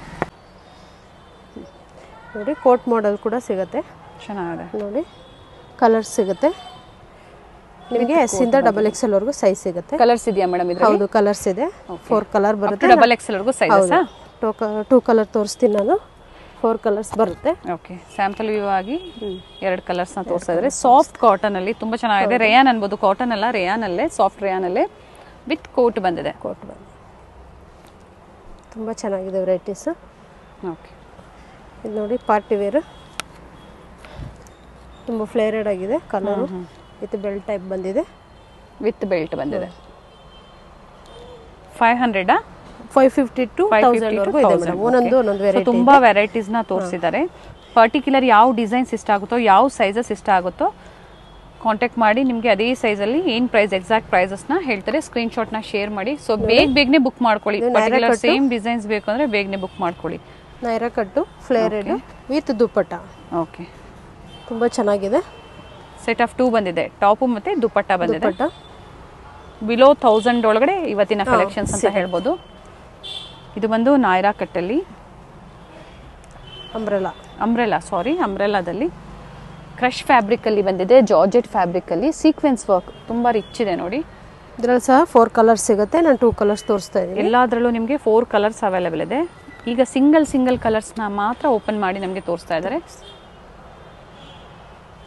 ನೋಡಿ ಕೋಟ್ ಮಾಡಲ್ ಕೂಡ ಸಿಗುತ್ತೆ ಚೆನ್ನಾಗಿದೆ ನೋಡಿ ಕಲರ್ಸ್ ಸಿಗುತ್ತೆ ನಿಮಗೆ ಎಸ್ ಇಂದ ಡಬಲ್ ಎಕ್ಸ್ ಎಲ್ವರೆಗೂ ಸೈಜ್ ಸಿಗುತ್ತೆ ಕಲರ್ಸ್ ಇದೆಯಾ ಮೇಡಮ್ ಇದು ಹೌದು ಕಲರ್ಸ್ ಇದೆ ಫೋರ್ ಕಲರ್ ಬರುತ್ತೆ ಡಬಲ್ ಎಕ್ಸೆಲ್ ವರ್ಗೂ ಸೈಜಸ್ ಟೂ ಟೂ ಕಲರ್ ತೋರಿಸ್ತೀನಿ ನಾನು ಫೋರ್ ಕಲರ್ಸ್ ಬರುತ್ತೆ ಓಕೆ ಸ್ಯಾಂಪಲ್ ವ್ಯೂ ಆಗಿ ಎರಡು ಕಲರ್ಸ್ನ ತೋರಿಸ್ತಾ ಇದ್ದಾರೆ ಸಾಫ್ಟ್ ಕಾಟನ್ ಅಲ್ಲಿ ತುಂಬಾ ಚೆನ್ನಾಗಿದೆ ರೇಯಾನ್ ಅನ್ಬೋದು ಕಾಟನ್ ಅಲ್ಲ ರೇಯಾನ್ ಅಲ್ಲೇ ಸಾಫ್ಟ್ ರೇಯಾನ್ ಅಲ್ಲೇ ವಿತ್ ಕೋಟ್ ಬಂದಿದೆ ಕೋಟ್ ಬಂದು ತುಂಬ ಚೆನ್ನಾಗಿದೆ ವೆರೈಟೀಸ್ ಓಕೆ ಇದು ನೋಡಿ ಪಾರ್ಟಿ ವೇರ್ ತುಂಬ ಫ್ಲೇರೆಡ್ ಆಗಿದೆ ಕಲರು ವಿತ್ ಬೆಲ್ಟ್ ಟೈಪ್ ಬಂದಿದೆ ವಿತ್ ಬೆಲ್ಟ್ ಬಂದಿದೆ ಫೈವ್ ಹಂಡ್ರೆಡಾ ಫೈವ್ ಫಿಫ್ಟಿ ಟು ತೌಸಂಡ್ವರೆಗೂ ಇದೆ ಮೇಡಮ್ ಒಂದೊಂದು ಒಂದೊಂದು ವೆರೈಟಿ ತುಂಬಾ ವೆರೈಟೀಸ್ ನ ತೋರಿಸಿದ್ದಾರೆ ಪರ್ಟಿಕ್ಯುಲರ್ ಯಾವ ಡಿಸೈನ್ಸ್ ಇಷ್ಟ ಆಗುತ್ತೋ ಯಾವ ಸೈಜಸ್ ಇಷ್ಟ ಆಗುತ್ತೋ ಕಾಂಟ್ಯಾಕ್ಟ್ ಮಾಡಿ ನಿಮಗೆ ಅದೇ ಸೈಜಲ್ಲಿ ಏನು ಪ್ರೈಸ್ ಎಕ್ಸಾಕ್ಟ್ ಪ್ರೈಸಸ್ನ ಹೇಳ್ತಾರೆ ಸ್ಕ್ರೀನ್ಶಾಟ್ನ ಶೇರ್ ಮಾಡಿ ಸೊ ಬೇಗ ಬೇಗನೆ ಬುಕ್ ಮಾಡ್ಕೊಳ್ಳಿ ಪರ್ಟಿಕ್ಯುಲರ್ ಸೇಮ್ ಡಿಸೈನ್ಸ್ ಬೇಕು ಅಂದರೆ ಬೇಗನೆ ಬುಕ್ ಮಾಡ್ಕೊಳ್ಳಿ ನೈರಾ ಕಟ್ಟು ಫ್ಲೇರೆಡ್ ವಿತ್ ದುಪ್ಪಟ್ಟ ಓಕೆ ತುಂಬ ಚೆನ್ನಾಗಿದೆ ಸೆಟ್ ಆಫ್ ಟೂ ಬಂದಿದೆ ಟಾಪು ಮತ್ತೆ ದುಪ್ಪಟ್ಟ ಬಂದಿದೆ ದುಪ್ಪಟ್ಟ ಬಿಲೋ ತೌಸಂಡ್ ಒಳಗಡೆ ಇವತ್ತಿನ ಕಲೆಕ್ಷನ್ಸ್ ಅಂತ ಹೇಳ್ಬೋದು ಇದು ಬಂದು ನಾಯ್ರಾ ಕಟ್ಟಲ್ಲಿ ಅಂಬ್ರೆಲಾ ಅಂಬ್ರೆಲಾ ಸಾರಿ ಅಂಬ್ರೆಲಾದಲ್ಲಿ ಕ್ರಶ್ ಫ್ಯಾಬ್ರಿಕಲ್ಲಿ ಬಂದಿದೆ ಜಾರ್ಜೆಟ್ ಫ್ಯಾಬ್ರಿಕಲ್ಲಿ ಸೀಕ್ವೆನ್ಸ್ ವರ್ಕ್ ತುಂಬ ರಿಚ್ ಇದೆ ನೋಡಿ ಇದರಲ್ಲಿ ಸಹ ಫೋರ್ ಕಲರ್ಸ್ ಸಿಗುತ್ತೆ ನಾನು ಟೂ ಕಲರ್ಸ್ ತೋರಿಸ್ತಾ ಇದ್ದೀನಿ ಎಲ್ಲದರಲ್ಲೂ ನಿಮಗೆ ಫೋರ್ ಕಲರ್ಸ್ ಅವೈಲೇಬಲ್ ಇದೆ ಈಗ ಸಿಂಗಲ್ ಸಿಂಗಲ್ ಕಲರ್ಸ್ನ ಮಾತ್ರ ಓಪನ್ ಮಾಡಿ ನಮಗೆ ತೋರಿಸ್ತಾ ಇದ್ದಾರೆ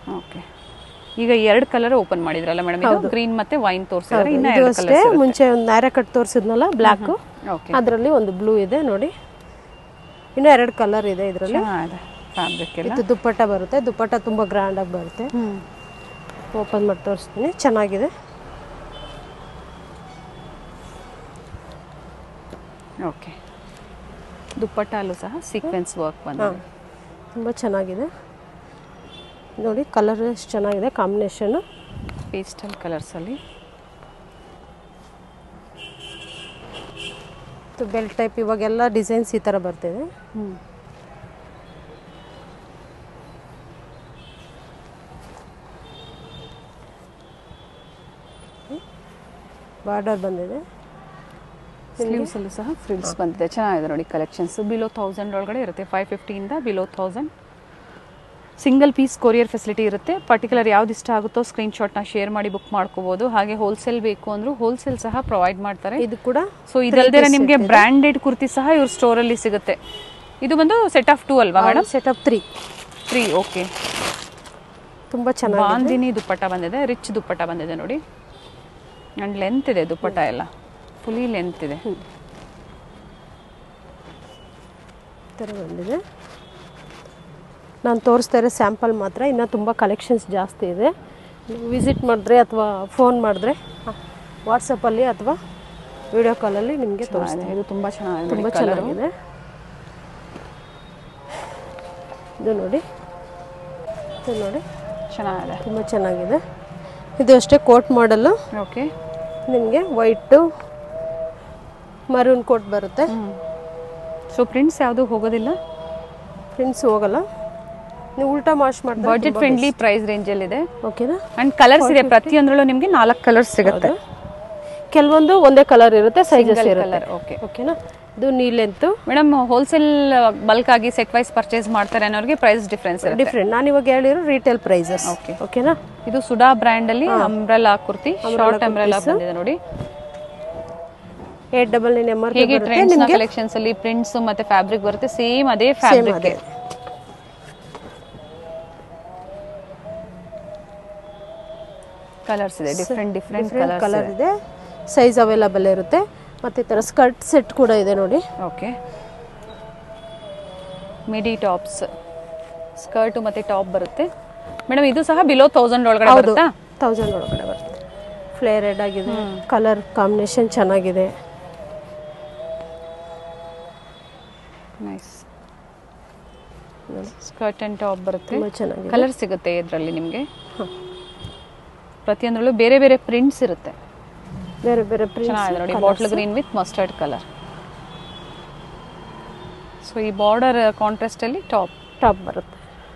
ಓಕೆ ಈಗ ಎರಡು ಕಲರ್ ಓಪನ್ ಮಾಡಿದ್ರಲ್ಲ ಮೇಡಮ್ ಇದು ಗ್ರೀನ್ ಮತ್ತೆ ವೈನ್ ತೋರಿಸಿದ್ರೆ ಇನ್ನ ಇದು ಎರಡು ಅಷ್ಟೇ ಕಲರ್ಸ್ ಮುಂಚೆ ಒಂದು ನ್ಯಾರ ಕಟ್ ತೋರಿಸಿದ್ನಲ್ಲ ಬ್ಲ್ಯಾಕು ಓಕೆ ಅದರಲ್ಲಿ ಒಂದು ಬ್ಲೂ ಇದೆ ನೋಡಿ ಇನ್ನೂ ಎರಡು ಕಲರ್ ಇದೆ ಇದರಲ್ಲಿ ಚೆನ್ನಾಗಿದೆ ಫ್ಯಾಬ್ರಿಕ್ ಎಲ್ಲ ಇದು ದುಪ್ಪಟ್ಟ ಬರುತ್ತೆ ದುಪ್ಪಟ್ಟ ತುಂಬ ಗ್ರ್ಯಾಂಡಾಗಿ ಬರುತ್ತೆ ಹ್ಮ್ ಓಪನ್ ಮಾಡಿ ತೋರಿಸ್ತೀನಿ ಚೆನ್ನಾಗಿದೆ ಓಕೆ ದುಪ್ಪಟ್ಟಲ್ಲೂ ಸಹ ಸೀಕ್ವೆನ್ಸ್ ವರ್ಕ್ ಬಂದಿದೆ ತುಂಬ ಚೆನ್ನಾಗಿದೆ ನೋಡಿ ಕಲರ್ ಎಷ್ಟು ಚೆನ್ನಾಗಿದೆ ಕಾಂಬಿನೇಷನ್ನು ಪೇಸ್ಟಲ್ ಕಲರ್ಸಲ್ಲಿ ಬೆಲ್ ಟೈಪ್ ಇವಾಗೆಲ್ಲ ಡಿಸೈನ್ಸ್ ಈ ಥರ ಬರ್ತಿದೆ ಹ್ಞೂ ಬಾರ್ಡರ್ ಬಂದಿದೆ ಸ್ಲೀವ್ಸಲ್ಲೂ ಸಹ ಫ್ರಿಲ್ಸ್ ಬಂದಿದೆ ಚೆನ್ನಾಗಿದೆ ನೋಡಿ ಕಲೆಕ್ಷನ್ಸ್ ಬಿಲೋ ತೌಸಂಡ್ ಒಳಗಡೆ ಇರುತ್ತೆ ಫೈವ್ ಫಿಫ್ಟಿಯಿಂದ below thousand single piece courier facility ಇರುತ್ತೆ ಪರ್ಟಿಕ್ಯುಲರ್ ಯಾವ್ದು ಇಷ್ಟ ಆಗುತ್ತೋ ಸ್ಕ್ರೀನ್ಶಾಟ್ನ ಶೇರ್ ಮಾಡಿ ಬುಕ್ ಮಾಡ್ಕೋಬೋದು ಹಾಗೆ ಹೋಲ್ಸೇಲ್ ಬೇಕು ಅಂದರೂ ಹೋಲ್ಸೇಲ್ ಸಹ ಪ್ರೊವೈಡ್ ಮಾಡ್ತಾರೆ ಇದು ಕೂಡ ಸೊ ಇದಲ್ದೇ ನಿಮಗೆ ಬ್ರ್ಯಾಂಡೆಡ್ ಕುರ್ತಿ ಸಹ ಇವ್ರ ಸ್ಟೋರಲ್ಲಿ ಸಿಗುತ್ತೆ ಇದು ಬಂದು ಸೆಟ್ ಆಫ್ ಟೂ ಅಲ್ವಾ madam set of three three okay ತುಂಬ ಚೆನ್ನಾಗಿ ಬಾಂದಿನಿ ದುಪ್ಪಟ್ಟ ಬಂದಿದೆ ರಿಚ್ ದುಪ್ಪಟ್ಟ ಬಂದಿದೆ ನೋಡಿ ಆ್ಯಂಡ್ ಲೆಂತ್ ಇದೆ ದುಪ್ಪಟ್ಟ ಎಲ್ಲ ಫುಲಿ ಲೆಂತ್ ಇದೆ ಈ ಥರ ಬಂದಿದೆ ನಾನು ತೋರಿಸ್ತಾ ಇರೋ ಸ್ಯಾಂಪಲ್ ಮಾತ್ರ ಇನ್ನೂ ತುಂಬ ಕಲೆಕ್ಷನ್ಸ್ ಜಾಸ್ತಿ ಇದೆ ವಿಸಿಟ್ ಮಾಡಿದ್ರೆ ಅಥವಾ ಫೋನ್ ಮಾಡಿದ್ರೆ ವಾಟ್ಸಪ್ಪಲ್ಲಿ ಅಥವಾ ವಿಡಿಯೋ ಕಾಲಲ್ಲಿ ನಿಮಗೆ ತೋರಿಸ್ತೀನಿ ಚೆನ್ನಾಗಿದೆ. ಇದು ತುಂಬಾ ಚೆನ್ನಾಗಿದೆ ತುಂಬ ನೋಡಿ colour. ಚೆನ್ನಾಗಿದೆ ಇದು ನೋಡಿ ಇದು ನೋಡಿ ಚೆನ್ನಾಗಿದೆ ತುಂಬ ಚೆನ್ನಾಗಿದೆ ಇದು ಅಷ್ಟೇ ಕೋಟ್ ಮಾಡಲು ಓಕೆ ನಿಮಗೆ ವೈಟು ಮರೂನ್ ಕೋಟ್ ಬರುತ್ತೆ ಸೊ ಪ್ರಿಂಟ್ಸ್ ಯಾವುದು ಹೋಗೋದಿಲ್ಲ ಪ್ರಿಂಟ್ಸ್ ಹೋಗಲ್ಲ ನೀವು ಉಲ್ಟಾ ವಾಶ್ ಮಾಡಿದ್ರೆ ಬಜೆಟ್ ಫ್ರೆಂಡ್ಲಿ ಪ್ರೈಸ್ ರೇಂಜಲ್ಲಿ ಇದೆ ಓಕೆನಾ ಅಂಡ್ ಕಲರ್ಸ್ ಇದೆ ಪ್ರತಿಯೊಂದರಲ್ಲೂ ನಿಮಗೆ ನಾಲ್ಕು ಕಲರ್ಸ್ ಸಿಗುತ್ತೆ ಕೆಲವೊಂದು ಒಂದೇ ಕಲರ್ ಇರುತ್ತೆ ಸೈಜಸ್ Single ಇರುತ್ತೆ colour, okay. ಓಕೆನಾ ಇದು ನೀಲೆಂತು ಮೇಡಮ್ ಹೋಲ್ಸೇಲ್ ಬಲ್ಕ್ ಆಗಿ ಸೆಟ್ ವೈಸ್ ಪರ್ಚೇಸ್ ಮಾಡ್ತಾರೆ ಅನ್ನೋರಿಗೆ ಪ್ರೈಸ್ ಡಿಫ್ರೆನ್ಸ್ ಇರುತ್ತೆ ಡಿಫ್ರೆಂಟ್ ನಾನು ಇವಾಗ ಹೇಳಿರೋ ರಿಟೇಲ್ ಪ್ರೈಸಸ್ Okay. ಓಕೆನಾ ಇದು ಸುಡಾ ಬ್ರ್ಯಾಂಡ್ ಅಲ್ಲಿ ಅಂಬ್ರೆಲಾ ಕುರ್ತಿ ಶಾರ್ಟ್ ಅಂಬ್ರೆಲಾ ಬಂದಿದೆ ನೋಡಿ eight double nine M R ಹೇಗೆ ಟ್ರೆಂಡ್ಸ್ ನ ಕಲೆಕ್ಷನ್ಸ್ ಅಲ್ಲಿ ಪ್ರಿಂಟ್ಸ್ ಮತ್ತೆ ಫ್ಯಾಬ್ರಿಕ್ ಬರುತ್ತೆ ಸೇಮ್ ಅದೇ ಫ್ಯಾಬ್ರಿಕ್ ಅದೇ. ಕಲರ್ಸ್ ಇದೆ different different different colours colour ಇದೆ ಸೈಜ್ ಅವೈಲಬಲ್ ಇರುತ್ತೆ ಮತ್ತೆ ಈ ಥರ ಸ್ಕರ್ಟ್ ಸೆಟ್ ಕೂಡ ಇದೆ ನೋಡಿ ಓಕೆ ಮಿಡಿ ಟಾಪ್ಸ್ ಸ್ಕರ್ಟ್ ಮತ್ತೆ ಟಾಪ್ ಬರುತ್ತೆ ಮೇಡಮ್ ಇದು ಸಹ ಬಿಲೋ ತೌಸಂಡ್ ಒಳಗಡೆ ಬರುತ್ತಾ ತೌಸಂಡ್ ಒಳಗಡೆ ಬರುತ್ತೆ ಫ್ಲೇರೆಡ್ ಆಗಿದೆ ಕಲರ್ ಕಾಂಬಿನೇಷನ್ ಚೆನ್ನಾಗಿದೆ ನೈಸ್ ಸ್ಕರ್ಟ್ ಅಂಡ್ ಟಾಪ್ ಬರುತ್ತೆ ತುಂಬ ಚೆನ್ನಾಗಿದೆ ಕಲರ್ ಸಿಗುತ್ತೆ ಇದರಲ್ಲಿ ನಿಮಗೆ ಪ್ರತಿಯೊಂದರಲ್ಲೂ ಬೇರೆ ಬೇರೆ ಪ್ರಿಂಟ್ಸ್ ಇರುತ್ತೆ ಬೇರೆ ಬೇರೆ ಪ್ರಿಂಟ್ಸ್ ಚೆನ್ನಾಗಿದೆ ನೋಡಿ bottle green with mustard colour so ಈ ಬಾರ್ಡರ್ ಕಾಂಟ್ರಾಸ್ಟ್ ಅಲ್ಲಿ ಟಾಪ್ ಟಾಪ್ ಬರುತ್ತೆ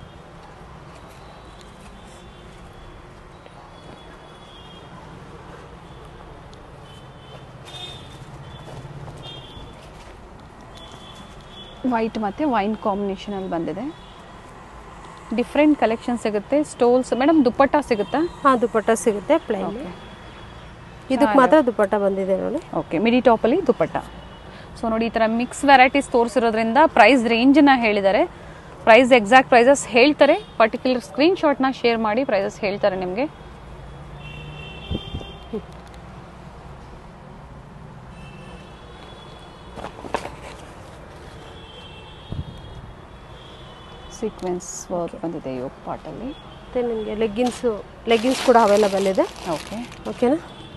ವೈಟ್ ಮತ್ತು ವೈನ್ ಕಾಂಬಿನೇಷನ್ ಅಲ್ಲಿ ಬಂದಿದೆ ಡಿಫ್ರೆಂಟ್ ಕಲೆಕ್ಷನ್ ಸಿಗುತ್ತೆ ಸ್ಟೋಲ್ಸ್ ಮೇಡಮ್ ದುಪ್ಪಟ್ಟ ಸಿಗುತ್ತಾ ಹಾಂ ದುಪ್ಪಟ್ಟ ಸಿಗುತ್ತೆ ಪ್ಲೈನ್ ಇದಕ್ಕೆ ಮಾತ್ರ ದುಪ್ಪಟ್ಟ ಬಂದಿದೆ ನೋಡಿ ಓಕೆ ಮಿಡಿ ಟಾಪಲ್ಲಿ ದುಪ್ಪಟ್ಟ ಸೊ ನೋಡಿ ಈ ಥರ ಮಿಕ್ಸ್ ವೆರೈಟೀಸ್ ತೋರಿಸಿರೋದ್ರಿಂದ ಪ್ರೈಸ್ ರೇಂಜನ್ನ ಹೇಳಿದ್ದಾರೆ ಪ್ರೈಸ್ ಎಕ್ಸಾಕ್ಟ್ ಪ್ರೈಸಸ್ ಹೇಳ್ತಾರೆ ಪರ್ಟಿಕ್ಯುಲರ್ ಸ್ಕ್ರೀನ್ ಶಾಟ್ನ ಶೇರ್ ಮಾಡಿ ಪ್ರೈಸಸ್ ಹೇಳ್ತಾರೆ ನಿಮಗೆ ಸೀಕ್ವೆನ್ಸ್ ವರ್ಕ್ ಬಂದಿದೆ ಯೋಗ ಪಾಟಲ್ಲಿ ಮತ್ತು ನಿಮಗೆ ಲೆಗ್ಗಿನ್ಸು ಲೆಗ್ಗಿನ್ಸ್ ಕೂಡ ಅವೈಲಬಲ್ ಇದೆ ಓಕೆ ಓಕೆನಾ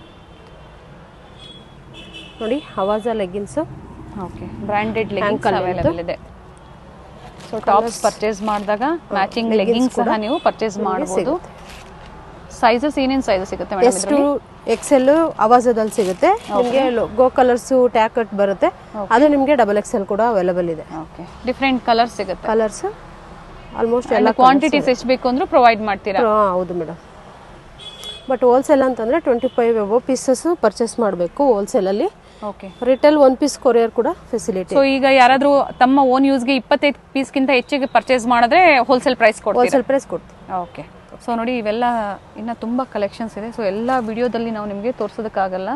ನೋಡಿ Avaasa leggings okay branded leggings Ankle available ಇದೆ ಸೊ ಟಾಪ್ಸ್ ಪರ್ಚೇಸ್ ಮಾಡಿದಾಗ ಮ್ಯಾಚಿಂಗ್ leggings ಲೆಗಿಂಗ್ಸ್ ಸಹ ಕೂಡ ನೀವು ಪರ್ಚೇಸ್ ನಿಮ್ಗೆ ಮಾಡಬಹುದು ಸಿಗುತ್ತೆ. ಸೈಜಸ್ ಏನೇನು ಸೈಜಸ್ ಸಿಗುತ್ತೆ ಮೇಡಮ್ ಎಷ್ಟು ಎಕ್ಸೆಲ್ ಅವಾಜದಲ್ಲಿ ಸಿಗುತ್ತೆ ನಿಮಗೆ ಗೋ ಕಲರ್ಸು ಟ್ಯಾಕಟ್ ಬರುತ್ತೆ ಅದು ನಿಮಗೆ ಡಬಲ್ ಎಕ್ಸೆಲ್ ಕೂಡ ಅವೈಲಬಲ್ ಇದೆ ಓಕೆ ಡಿಫ್ರೆಂಟ್ ಕಲರ್ ಸಿಗುತ್ತೆ ಕಲರ್ಸ್ ಆಲ್ಮೋಸ್ಟ್ ಎಲ್ಲ ಕ್ವಾಂಟಿಟೀಸ್ ಎಷ್ಟು ಬೇಕು ಅಂದ್ರೂ ಪ್ರೊವೈಡ್ ಮಾಡ್ತೀರಾ ಹಾಂ ಹೌದು ಮೇಡಮ್ ಬಟ್ ಹೋಲ್ಸೇಲ್ ಅಂತಂದರೆ twenty five above pieces purchase ಮಾಡಬೇಕು ಹೋಲ್ಸೇಲಲ್ಲಿ okay retail one piece courier ಕೂಡ ಫೆಸಿಲಿಟಿ ಸೊ ಈಗ ಯಾರಾದ್ರೂ ತಮ್ಮ ಓನ್ ಯೂಸ್ಗೆ ಇಪ್ಪತ್ತೈದು ಪೀಸ್ಗಿಂತ ಹೆಚ್ಚಿಗೆ ಪರ್ಚೇಸ್ ಮಾಡಿದ್ರೆ ಹೋಲ್ಸೇಲ್ ಪ್ರೈಸ್ ಕೊಡ್ತೀರಾ ಹೋಲ್ಸೇಲ್ ಪ್ರೈಸ್ ಕೊಡ್ತೀವಿ ಓಕೆ ಸೊ ನೋಡಿ ಇವೆಲ್ಲ ಇನ್ನು ತುಂಬ ಕಲೆಕ್ಷನ್ಸ್ ಇದೆ ಸೊ ಎಲ್ಲ ವಿಡಿಯೋದಲ್ಲಿ ನಾವು ನಿಮಗೆ ತೋರಿಸೋದಕ್ಕಾಗಲ್ಲ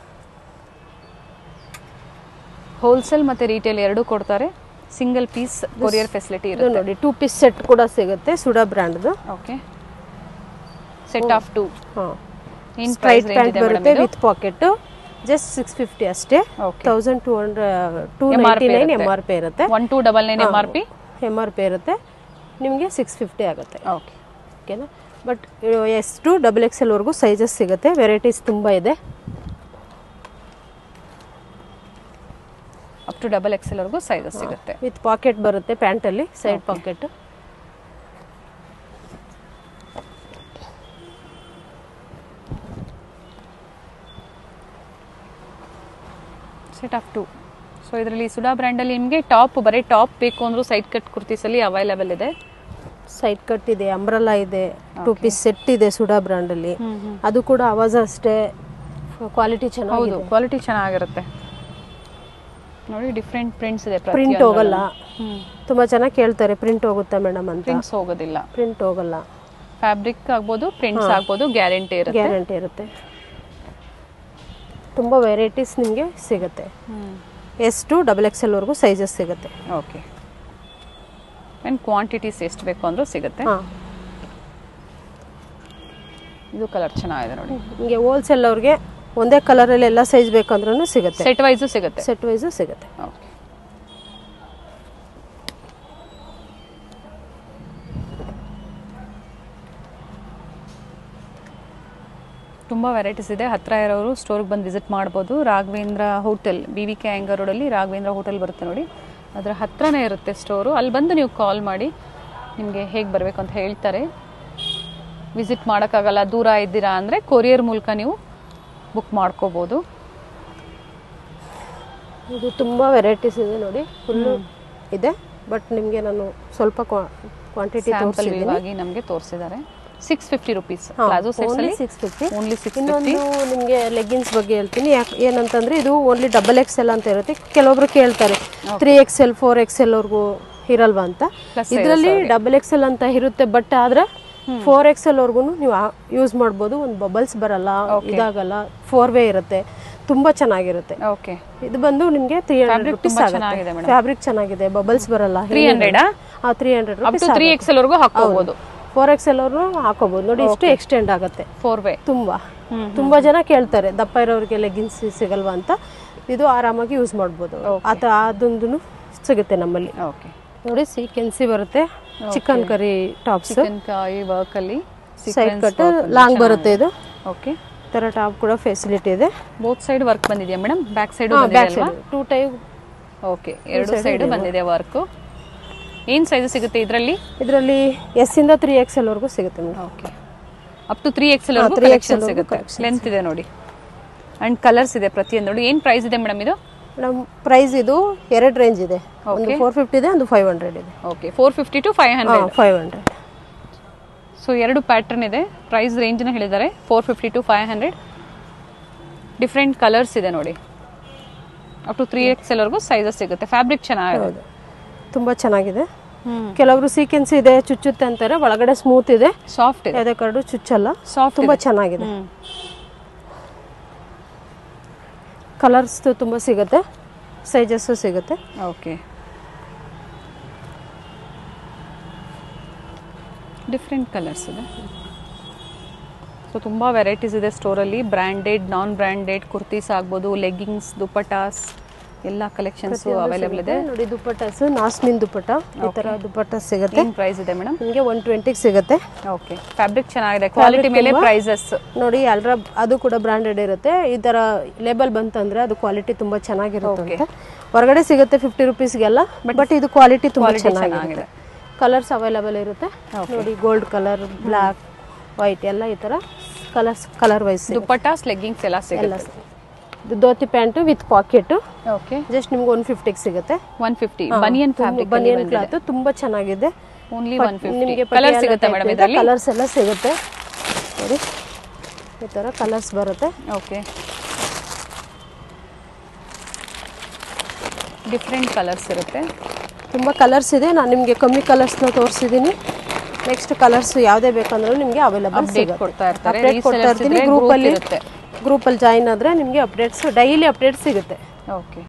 ಹೋಲ್ಸೇಲ್ ಮತ್ತು ರೀಟೇಲ್ ಎರಡೂ ಕೊಡ್ತಾರೆ ಸಿಂಗಲ್ ಪೀಸ್ ಕೊರಿಯರ್ ಫೆಸಿಲಿಟಿ ಇದು ಇರುತ್ತೆ ನೋಡಿ ಟೂ ಪೀಸ್ ಸೆಟ್ ಕೂಡ ಸಿಗುತ್ತೆ ಸುಡಾ ಬ್ರ್ಯಾಂಡ್ದು ಓಕೆ ಸೆಟ್ ಆಫ್ ಟು ಹಾಂ ಏನು ಸ್ಟ್ರೈಟ್ ಪ್ರೈಸ್ ಪ್ಯಾಂಟ್ ರೇಂಜ್ ಇದೆ ಬರುತ್ತೆ madam with pocket just six fifty ಅಷ್ಟೇ okay thousand two hundred two MRP ninety nine ಇರುತ್ತೆ. ಎಮ್ ಆರ್ ಪಿ ಇರುತ್ತೆ one two double nine M R P M R P ಇರುತ್ತೆ ನಿಮಗೆ six fifty ಆಗುತ್ತೆ okay ಓಕೆನಾ but S to double X ಎಲ್ವರೆಗೂ sizes ಸಿಗುತ್ತೆ varieties ತುಂಬ ಇದೆ ಅಪ್ ಟು ಡಬಲ್ ಎಕ್ಸೆಲ್ ವರೆಗೂ ಸೈಜಸ್ ಸಿಗುತ್ತೆ ವಿತ್ ಪಾಕೆಟ್ ಬರುತ್ತೆ ಪ್ಯಾಂಟಲ್ಲಿ side pocket set of two so ಇದರಲ್ಲಿ ಸುಡಾ ಬ್ರ್ಯಾಂಡಲ್ಲಿ ನಿಮಗೆ ಟಾಪ್ ಬರೀ ಟಾಪ್ ಬೇಕು ಅಂದ್ರೂ ಸೈಡ್ ಕಟ್ ಕುರ್ತೀಸಲ್ಲಿ ಅವೈಲೇಬಲ್ ಇದೆ ಸೈಡ್ ಕಟ್ ಇದೆ ಅಂಬ್ರಲಾ ಇದೆ ಟೂ ಪೀಸ್ ಸೆಟ್ ಇದೆ ಸುಡಾ ಬ್ರ್ಯಾಂಡಲ್ಲಿ ಅದು ಕೂಡ ಅವಾಜ ಅಷ್ಟೇ ಕ್ವಾಲಿಟಿ ಹೌದು ಚೆನ್ನಾಗಿದೆ ಕ್ವಾಲಿಟಿ ಚೆನ್ನಾಗಿರುತ್ತೆ ನೋಡಿ ಡಿಫ್ರೆಂಟ್ ಪ್ರಿಂಟ್ಸ್ ಇದೆ ಪ್ರಿಂಟ್ ಹೋಗಲ್ಲ ತುಂಬ ಚೆನ್ನಾಗಿ ಕೇಳ್ತಾರೆ ಪ್ರಿಂಟ್ ಹೋಗುತ್ತಾ ಮೇಡಮ್ ಅಂತ ಪ್ರಿಂಟ್ಸ್ ಹೋಗೋದಿಲ್ಲ ಪ್ರಿಂಟ್ ಹೋಗಲ್ಲ ಫ್ಯಾಬ್ರಿಕ್ ಆಗ್ಬೋದು ಪ್ರಿಂಟ್ಸ್ ಆಗ್ಬೋದು ಗ್ಯಾರಂಟಿ ಇರುತ್ತೆ ಗ್ಯಾರಂಟಿ ಇರುತ್ತೆ ತುಂಬ ವೆರೈಟೀಸ್ ನಿಮಗೆ ಸಿಗುತ್ತೆ ಎಸ್ ಟು ಡಬಲ್ ಎಕ್ಸ್ ಎಲ್ವರೆಗೂ ಸೈಜಸ್ ಸಿಗುತ್ತೆ ಓಕೆ ಆ್ಯಂಡ್ ಕ್ವಾಂಟಿಟೀಸ್ ಎಷ್ಟು ಬೇಕು ಅಂದ್ರೂ ಸಿಗುತ್ತೆ ಹಾಂ ಇದು ಕಲರ್ ಚೆನ್ನಾಗಿದೆ ನೋಡಿ ನಿಮಗೆ ಹೋಲ್ಸೇಲ್ ಅವ್ರಿಗೆ ಒಂದೇ ಕಲರಲ್ಲಿ ಎಲ್ಲ ಸೈಜ್ ಬೇಕಂದ್ರೂ ಸಿಗುತ್ತೆ ಸೆಟ್ ವೈಸು ಸಿಗುತ್ತೆ ಸೆಟ್ ವೈಸು ಸಿಗುತ್ತೆ ಓಕೆ ತುಂಬ ವೆರೈಟೀಸ್ ಇದೆ ಹತ್ತಿರ ಇರೋರು ಸ್ಟೋರ್ಗೆ ಬಂದು ವಿಸಿಟ್ ಮಾಡ್ಬೋದು Raghavendra hotel B V K Iyengar ರೋಡಲ್ಲಿ ರಾಘವೇಂದ್ರ ಹೋಟೆಲ್ ಬರುತ್ತೆ ನೋಡಿ ಅದರ ಹತ್ರನೇ ಇರುತ್ತೆ ಸ್ಟೋರು ಅಲ್ಲಿ ಬಂದು ನೀವು ಕಾಲ್ ಮಾಡಿ ನಿಮಗೆ ಹೇಗೆ ಬರಬೇಕು ಅಂತ ಹೇಳ್ತಾರೆ ವಿಸಿಟ್ ಮಾಡೋಕ್ಕಾಗಲ್ಲ ದೂರ ಇದ್ದೀರಾ ಅಂದರೆ ಕೊರಿಯರ್ ಮೂಲಕ ನೀವು ಬುಕ್ ಮಾಡ್ಕೋಬೋದು ಇದು ತುಂಬ ವೆರೈಟೀಸ್ ಇದೆ ನೋಡಿ ಫುಲ್ಲು ಇದೆ ಬಟ್ ನಿಮಗೆ ನಾನು ಸ್ವಲ್ಪ ಕ್ವಾಂಟಿಟಿ ಸ್ಯಾಂಪಲ್ ತೋರಿಸಿದ್ದೀನಿ ಆಗಿ ನಮಗೆ ತೋರಿಸಿದ್ದಾರೆ six fifty rupees palazzo sets ಅಲ್ಲಿ ಸಿಕ್ಸ್ ಫಿಫ್ಟಿ ಓನ್ಲಿ ಸಿಕ್ಸ್ ಇನ್ನೊಂದು ನಿಮಗೆ ಲೆಗ್ಗಿನ್ಸ್ ಬಗ್ಗೆ ಹೇಳ್ತೀನಿ ಯಾಕೆ ಏನಂತಂದ್ರೆ ಇದು ಓನ್ಲಿ ಡಬಲ್ ಎಕ್ಸ್ ಎಲ್ ಅಂತ ಇರುತ್ತೆ ಕೆಲವೊಬ್ರು ಕೇಳ್ತಾರೆ three X L four X L ಅವ್ರಿಗೂ ಇರಲ್ವಾ ಅಂತ Plus ಇದರಲ್ಲಿ ಡಬಲ್ ಎಕ್ಸ್ ಎಲ್ ಅಂತ ಇರುತ್ತೆ ಬಟ್ ಆದ್ರೆ ಫೋರ್ ಎಕ್ಸ್ ಎಲ್ ವರ್ಗು ನೀವು ಯೂಸ್ ಮಾಡ್ಬೋದು ಒಂದು ಬಬಲ್ಸ್ ಬರಲ್ಲ ಇದಾಗಲ್ಲ ಫೋರ್ ವೇ ಇರುತ್ತೆ ತುಂಬಾ ಚೆನ್ನಾಗಿರುತ್ತೆ ಓಕೆ ಇದು ಬಂದು ನಿಮಗೆ ತ್ರೀ ಹಂಡ್ರೆಡ್ ರುಪೀಸ್ ತುಂಬಾ ಆಗುತ್ತೆ ಚೆನ್ನಾಗಿದೆ madam. ಫ್ಯಾಬ್ರಿಕ್ ಚೆನ್ನಾಗಿದೆ ಬಬಲ್ಸ್ ಬರಲ್ಲ ತ್ರೀ ಹಂಡ್ರೆಡಾ ಆ three hundred up to rupees three X L ವರೆಗೂ ಹಾಕೋಬಹುದು ಫೋರ್ ಎಕ್ಸ್ ಎಲ್ ಅವ್ರು ಹಾಕೋಬಹುದು ನೋಡಿ ಇಷ್ಟು ಎಕ್ಸ್ಟೆಂಡ್ ಆಗುತ್ತೆ ಫೋರ್ ವೇ ತುಂಬಾ ತುಂಬಾ ಜನ ಕೇಳ್ತಾರೆ ದಪ್ಪ ಇರೋರಿಗೆ ಲೆಗಿನ್ಸ್ ಸಿಗಲ್ವಾ ಅಂತ ಇದು ಆರಾಮಾಗಿ ಯೂಸ್ ಮಾಡ್ಬೋದು ಆತ ಅದೊಂದು ಸಿಗುತ್ತೆ ನಮ್ಮಲ್ಲಿ ಓಕೆ ನೋಡಿ ಸೀಕೆನ್ಸಿ ಬರುತ್ತೆ chikankari tops chikankari work ಅಲ್ಲಿ ಸೈಡ್ ಕಟ್ ಲಾಂಗ್ ಬರುತ್ತೆ ಇದು ಓಕೆ ಈ ಥರ ಟಾಪ್ ಕೂಡ ಫೆಸಿಲಿಟಿ ಇದೆ ಬೋತ್ ಸೈಡ್ ವರ್ಕ್ ಬಂದಿದೆಯಾ ಮೇಡಮ್ ಬ್ಯಾಕ್ ಸೈಡ್ ಬ್ಯಾಕ್ ಬಂದಿದೆ ಸೈಡ್ ಟೂ ಟೈಪ್ ಓಕೆ ಎರಡು ಸೈಡ್ ಬಂದಿದೆ ವರ್ಕ್ ಏನ್ ಸೈಜ್ ಸಿಗುತ್ತೆ ಇದರಲ್ಲಿ ಇದರಲ್ಲಿ ಎಸ್ ಇಂದ ತ್ರೀ ಎಕ್ಸ್ ಎಲ್ ವರೆಗೂ ಸಿಗುತ್ತೆ madam okay up to three X L ಹಾ, ವರೆಗೂ 3XL ಕಲೆಕ್ಷನ್ ವರೆಗೂ ಸಿಗುತ್ತೆ ಲೆಂತ್ ಇದೆ ನೋಡಿ ಅಂಡ್ ಕಲರ್ಸ್ ಇದೆ ಪ್ರತಿಯೊಂದು ನೋಡಿ ಏನ್ ಪ್ರೈಸ್ ಇದೆ ಮೇಡಮ್ ಇದು ಮೇಡಮ್ ಪ್ರೈಸ್ ಇದು ಎರಡು ರೇಂಜ್ ಇದೆ ಒಂದು ಫೋರ್ ಫಿಫ್ಟಿ ಇದೆ ಒಂದು ಫೈವ್ ಹಂಡ್ರೆಡ್ ಇದೆ okay four fifty to five hundred five hundred so ಎರಡು ಪ್ಯಾಟರ್ನ್ ಇದೆ ಪ್ರೈಸ್ ರೇಂಜ್ನ ಹೇಳಿದ್ದಾರೆ four fifty to five hundred different colours ಇದೆ ನೋಡಿ ಅಪ್ ಟು ತ್ರೀ ಎಕ್ಸ್ ಎಲ್ವರೆಗೂ ಸೈಜಸ್ ಸಿಗುತ್ತೆ ಫ್ಯಾಬ್ರಿಕ್ ಚೆನ್ನಾಗಿದೆ ಹೌದು ತುಂಬ ಚೆನ್ನಾಗಿದೆ ಕೆಲವರು ಸೀಕೆನ್ಸ್ ಇದೆ ಚುಚ್ಚುತ್ತೆ ಅಂತಾರೆ ಒಳಗಡೆ ಸ್ಮೂತ್ ಇದೆ ಸಾಫ್ಟ್ ಇದೆ ಯಾವುದೇ ಕರಡು ಚುಚ್ಚಲ್ಲ ಸಾಫ್ಟ್ ತುಂಬ ಚೆನ್ನಾಗಿದೆ ಹ್ಮ್. ಕಲರ್ಸ್ ತುಂಬ ಸಿಗುತ್ತೆ ಸೈಜಸ್ಸು ಸಿಗುತ್ತೆ ಓಕೆ ಡಿಫ್ರೆಂಟ್ ಕಲರ್ಸ್ ಇದೆ ಸೊ ತುಂಬ ವೆರೈಟೀಸ್ ಇದೆ ಸ್ಟೋರಲ್ಲಿ ಬ್ರ್ಯಾಂಡೆಡ್ ನಾನ್ ಬ್ರ್ಯಾಂಡೆಡ್ ಕುರ್ತೀಸ್ ಆಗ್ಬೋದು ಲೆಗ್ಗಿಂಗ್ಸ್ ದುಪಟಾಸ್ ಎಲ್ಲ ಕಲೆಕ್ಷನ್ಸ್ ಅವೈಲೇಬಲ್ ಇದೆ ನೋಡಿ ದುಪ್ಪಟ್ಟಾಸ್ ನಾಸ್ಮಿನ್ ದುಪ್ಪಟ್ಟ ಈ ಥರ ದುಪ್ಪಟ್ಟ ಸಿಗುತ್ತೆ ಏನು ಪ್ರೈಸ್ ಇದೆ ಮೇಡಮ್ ನಿಮಗೆ ಒನ್ ಟ್ವೆಂಟಿಗೆ ಸಿಗುತ್ತೆ ಓಕೆ ಫ್ಯಾಬ್ರಿಕ್ ಚೆನ್ನಾಗಿದೆ ಕ್ವಾಲಿಟಿ ಮೇಲೆ ಪ್ರೈಸಸ್ ನೋಡಿ ಅಲ್ರ ಅದು ಕೂಡ ಬ್ರಾಂಡೆಡ್ ಇರುತ್ತೆ ಈ ಥರ ಲೇಬಲ್ ಬಂತಂದ್ರೆ ಅದು ಕ್ವಾಲಿಟಿ ತುಂಬ ಚೆನ್ನಾಗಿರುತ್ತೆ ಅಂತ ಹೊರಗಡೆ ಸಿಗುತ್ತೆ ಫಿಫ್ಟಿ ರುಪೀಸ್ಗೆಲ್ಲ ಬಟ್ ಇದು ಕ್ವಾಲಿಟಿ ತುಂಬ ಚೆನ್ನಾಗಿದೆ ಕಲರ್ಸ್ ಅವೈಲಬಲ್ ಇರುತ್ತೆ ನೋಡಿ ಗೋಲ್ಡ್ ಕಲರ್ ಬ್ಲ್ಯಾಕ್ ವೈಟ್ ಎಲ್ಲ ಈ ಥರ colours colour wise dupattas leggings ಎಲ್ಲ ಎಲ್ಲ ಸಿಗುತ್ತೆ ಇದು dhoti pant with pocket okay just ನಿಮ್ಗೆ ಒನ್ ಫಿಫ್ಟಿಗೆ ಸಿಗುತ್ತೆ one fifty banian fabric banian cloth ತುಂಬಾ ಚೆನ್ನಾಗಿದೆ ಓನ್ಲಿ ಒನ್ ಫಿಫ್ಟಿ ನಿಮಗೆ ಕಲರ್ ಸಿಗುತ್ತೆ ಮೇಡಮ್ ಇದರಲ್ಲಿ ಕಲರ್ಸ್ ಎಲ್ಲ ಸಿಗುತ್ತೆ ನೋಡಿ ಈ ಥರ ಕಲರ್ಸ್ ಬರುತ್ತೆ ಓಕೆ ಡಿಫ್ರೆಂಟ್ ಕಲರ್ಸ್ ಇರುತ್ತೆ ತುಂಬ ಕಲರ್ಸ್ ಇದೆ ನಾನು ನಿಮಗೆ ಕಮ್ಮಿ ಕಲರ್ಸ್ನ ತೋರಿಸಿದ್ದೀನಿ ನೆಕ್ಸ್ಟ್ ಕಲರ್ಸ್ ಯಾವುದೇ ಬೇಕಂದ್ರೂ ನಿಮಗೆ ಅವೈಲಬಲ್ ಅಪ್ಡೇಟ್ ಕೊಡ್ತಾ ಇರ್ತಾರೆ ಅಪ್ಡೇಟ್ ಕೊಡ್ತಾ Resellers ಇರ್ತೀನಿ ಇದ್ರೆ group ಗ್ರೂಪಲ್ಲಿ ಇರುತ್ತೆ ಗ್ರೂಪಲ್ಲಿ ಜಾಯಿನ್ ಆದರೆ ನಿಮಗೆ ಅಪ್ಡೇಟ್ಸ್ ಡೈಲಿ ಅಪ್ಡೇಟ್ ಸಿಗುತ್ತೆ ಓಕೆ